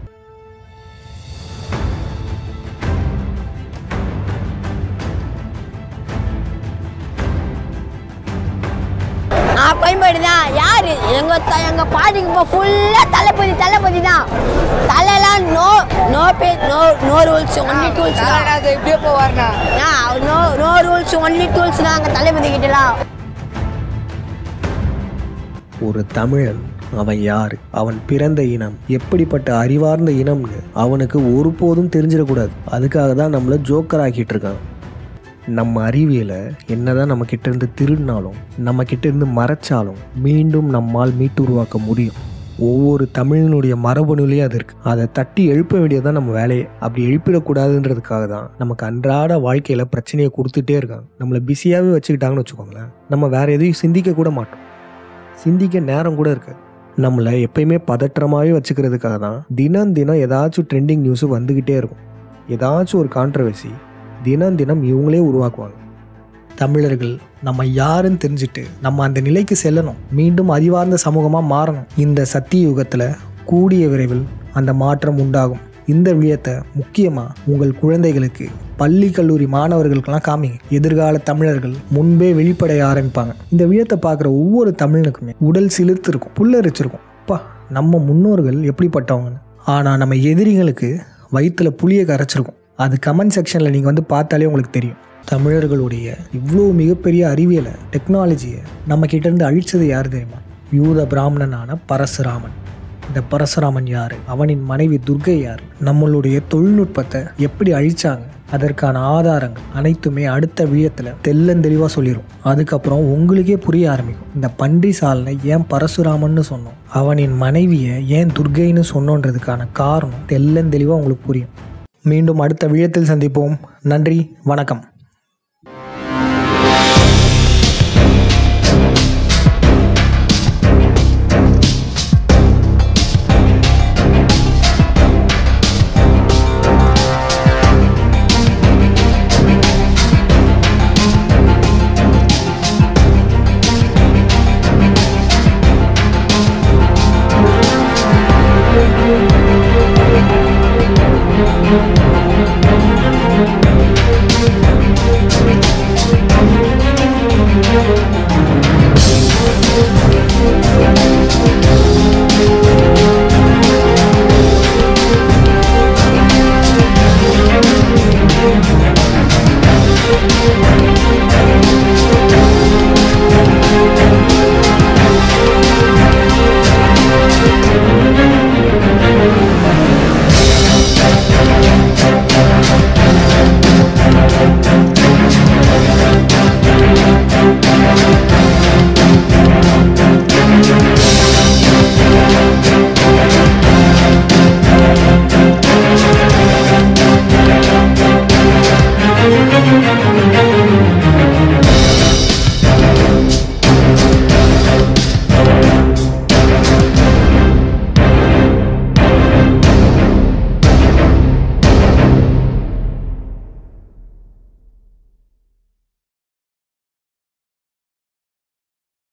நான் கோயம்பேடு தான் யாரு எங்க த- எங்க பாட்டிக்கு இப்போ ஃபுல்லா தளபதி தளபதி தான் தலைலாம் நோ நோ பே no no rules only tools தான் அது எப்படியோ போவார்ண்ணா no no rules only tools தான் அங்கே தளபதி கிட்டலாம் ஒரு தமிழன் அவன் யார் அவன் பிறந்த இனம் எப்படிப்பட்ட அறிவார்ந்த இனம்னு அவனுக்கு ஒருபோதும் தெரிஞ்சிடக்கூடாது அதுக்காக தான் நம்மளை ஜோக்கர் ஆக்கிட்டு இருக்கான் நம்ம அறிவியலை என்னதான் நம்ம கிட்ட இருந்து திருடினாலும் நம்ம கிட்ட இருந்து மறைச்சாலும் மீண்டும் நம்மால் மீட்டு உருவாக்க முடியும் ஒவ்வொரு தமிழனுடைய மரபணுலேயும் அது இருக்கு அதை தட்டி எழுப்ப வேண்டியதுதான் நம்ம வேலையை அப்படி எழுப்பிடக்கூடாதுன்றதுக்காக தான் நமக்கு அன்றாட வாழ்க்கையில பிரச்சனையை கொடுத்துட்டே இருக்காங்க நம்மளை பிஸியாகவே வச்சுக்கிட்டாங்கன்னு வச்சுக்கோங்களேன் நம்ம வேற எதையும் சிந்திக்க கூட மாட்டோம் சிந்திக்க நேரம் கூட இருக்கு நம்மளை எப்பயுமே பதற்றமாகவே வச்சுக்கிறதுக்காக தான் தினம் தினம் ஏதாச்சும் ட்ரெண்டிங் நியூஸு வந்துக்கிட்டே இருக்கும் ஏதாச்சும் ஒரு கான்ட்ரவர்சி தினம் தினம் இவங்களே உருவாக்குவாங்க தமிழர்கள் நம்ம யாருன்னு தெரிஞ்சுட்டு நம்ம அந்த நிலைக்கு செல்லணும் மீண்டும் அறிவார்ந்த சமூகமாக மாறணும் இந்த சத்திய யுகத்தில் கூடிய விரைவில் அந்த மாற்றம் உண்டாகும் இந்த விழயத்தை முக்கியமாக உங்கள் குழந்தைகளுக்கு பள்ளி கல்லூரி மாணவர்களுக்கெல்லாம் காமிங்க எதிர்கால தமிழர்கள் முன்பே வெளிப்படைய ஆரம்பிப்பாங்க இந்த விழத்தை பார்க்குற ஒவ்வொரு தமிழனுக்குமே உடல் சிலிர்த்து இருக்கும் புல்லரிச்சிருக்கும் அப்பா நம்ம முன்னோர்கள் எப்படிப்பட்டவங்கன்னு ஆனால் நம்ம எதிரிகளுக்கு வயிற்றுல புளியை கரைச்சிருக்கும் அது கமெண்ட் செக்ஷனில் நீங்கள் வந்து பார்த்தாலே உங்களுக்கு தெரியும் தமிழர்களுடைய இவ்வளோ மிகப்பெரிய அறிவியலை டெக்னாலஜியை நம்ம கிட்டேருந்து அழிச்சது யார் தெரியுமா யூத பிராமணனான பரசுராமன் இந்த பரசுராமன் யார் அவனின் மனைவி துர்கை யார் நம்மளுடைய தொழில்நுட்பத்தை எப்படி அழிச்சாங்க அதற்கான ஆதாரங்கள் அனைத்துமே அடுத்த விழயத்தில் தெள்ளந்தெளிவாக சொல்லிடும் அதுக்கப்புறம் உங்களுக்கே புரிய ஆரம்பிக்கும் இந்த பன்றி சாலனை ஏன் பரசுராமன்னு சொன்னோம் அவனின் மனைவியை ஏன் துர்கைன்னு சொன்னோன்றதுக்கான காரணம் தெள்ளந்தெளிவாக உங்களுக்கு புரியும் மீண்டும் அடுத்த விழயத்தில் சந்திப்போம் நன்றி வணக்கம்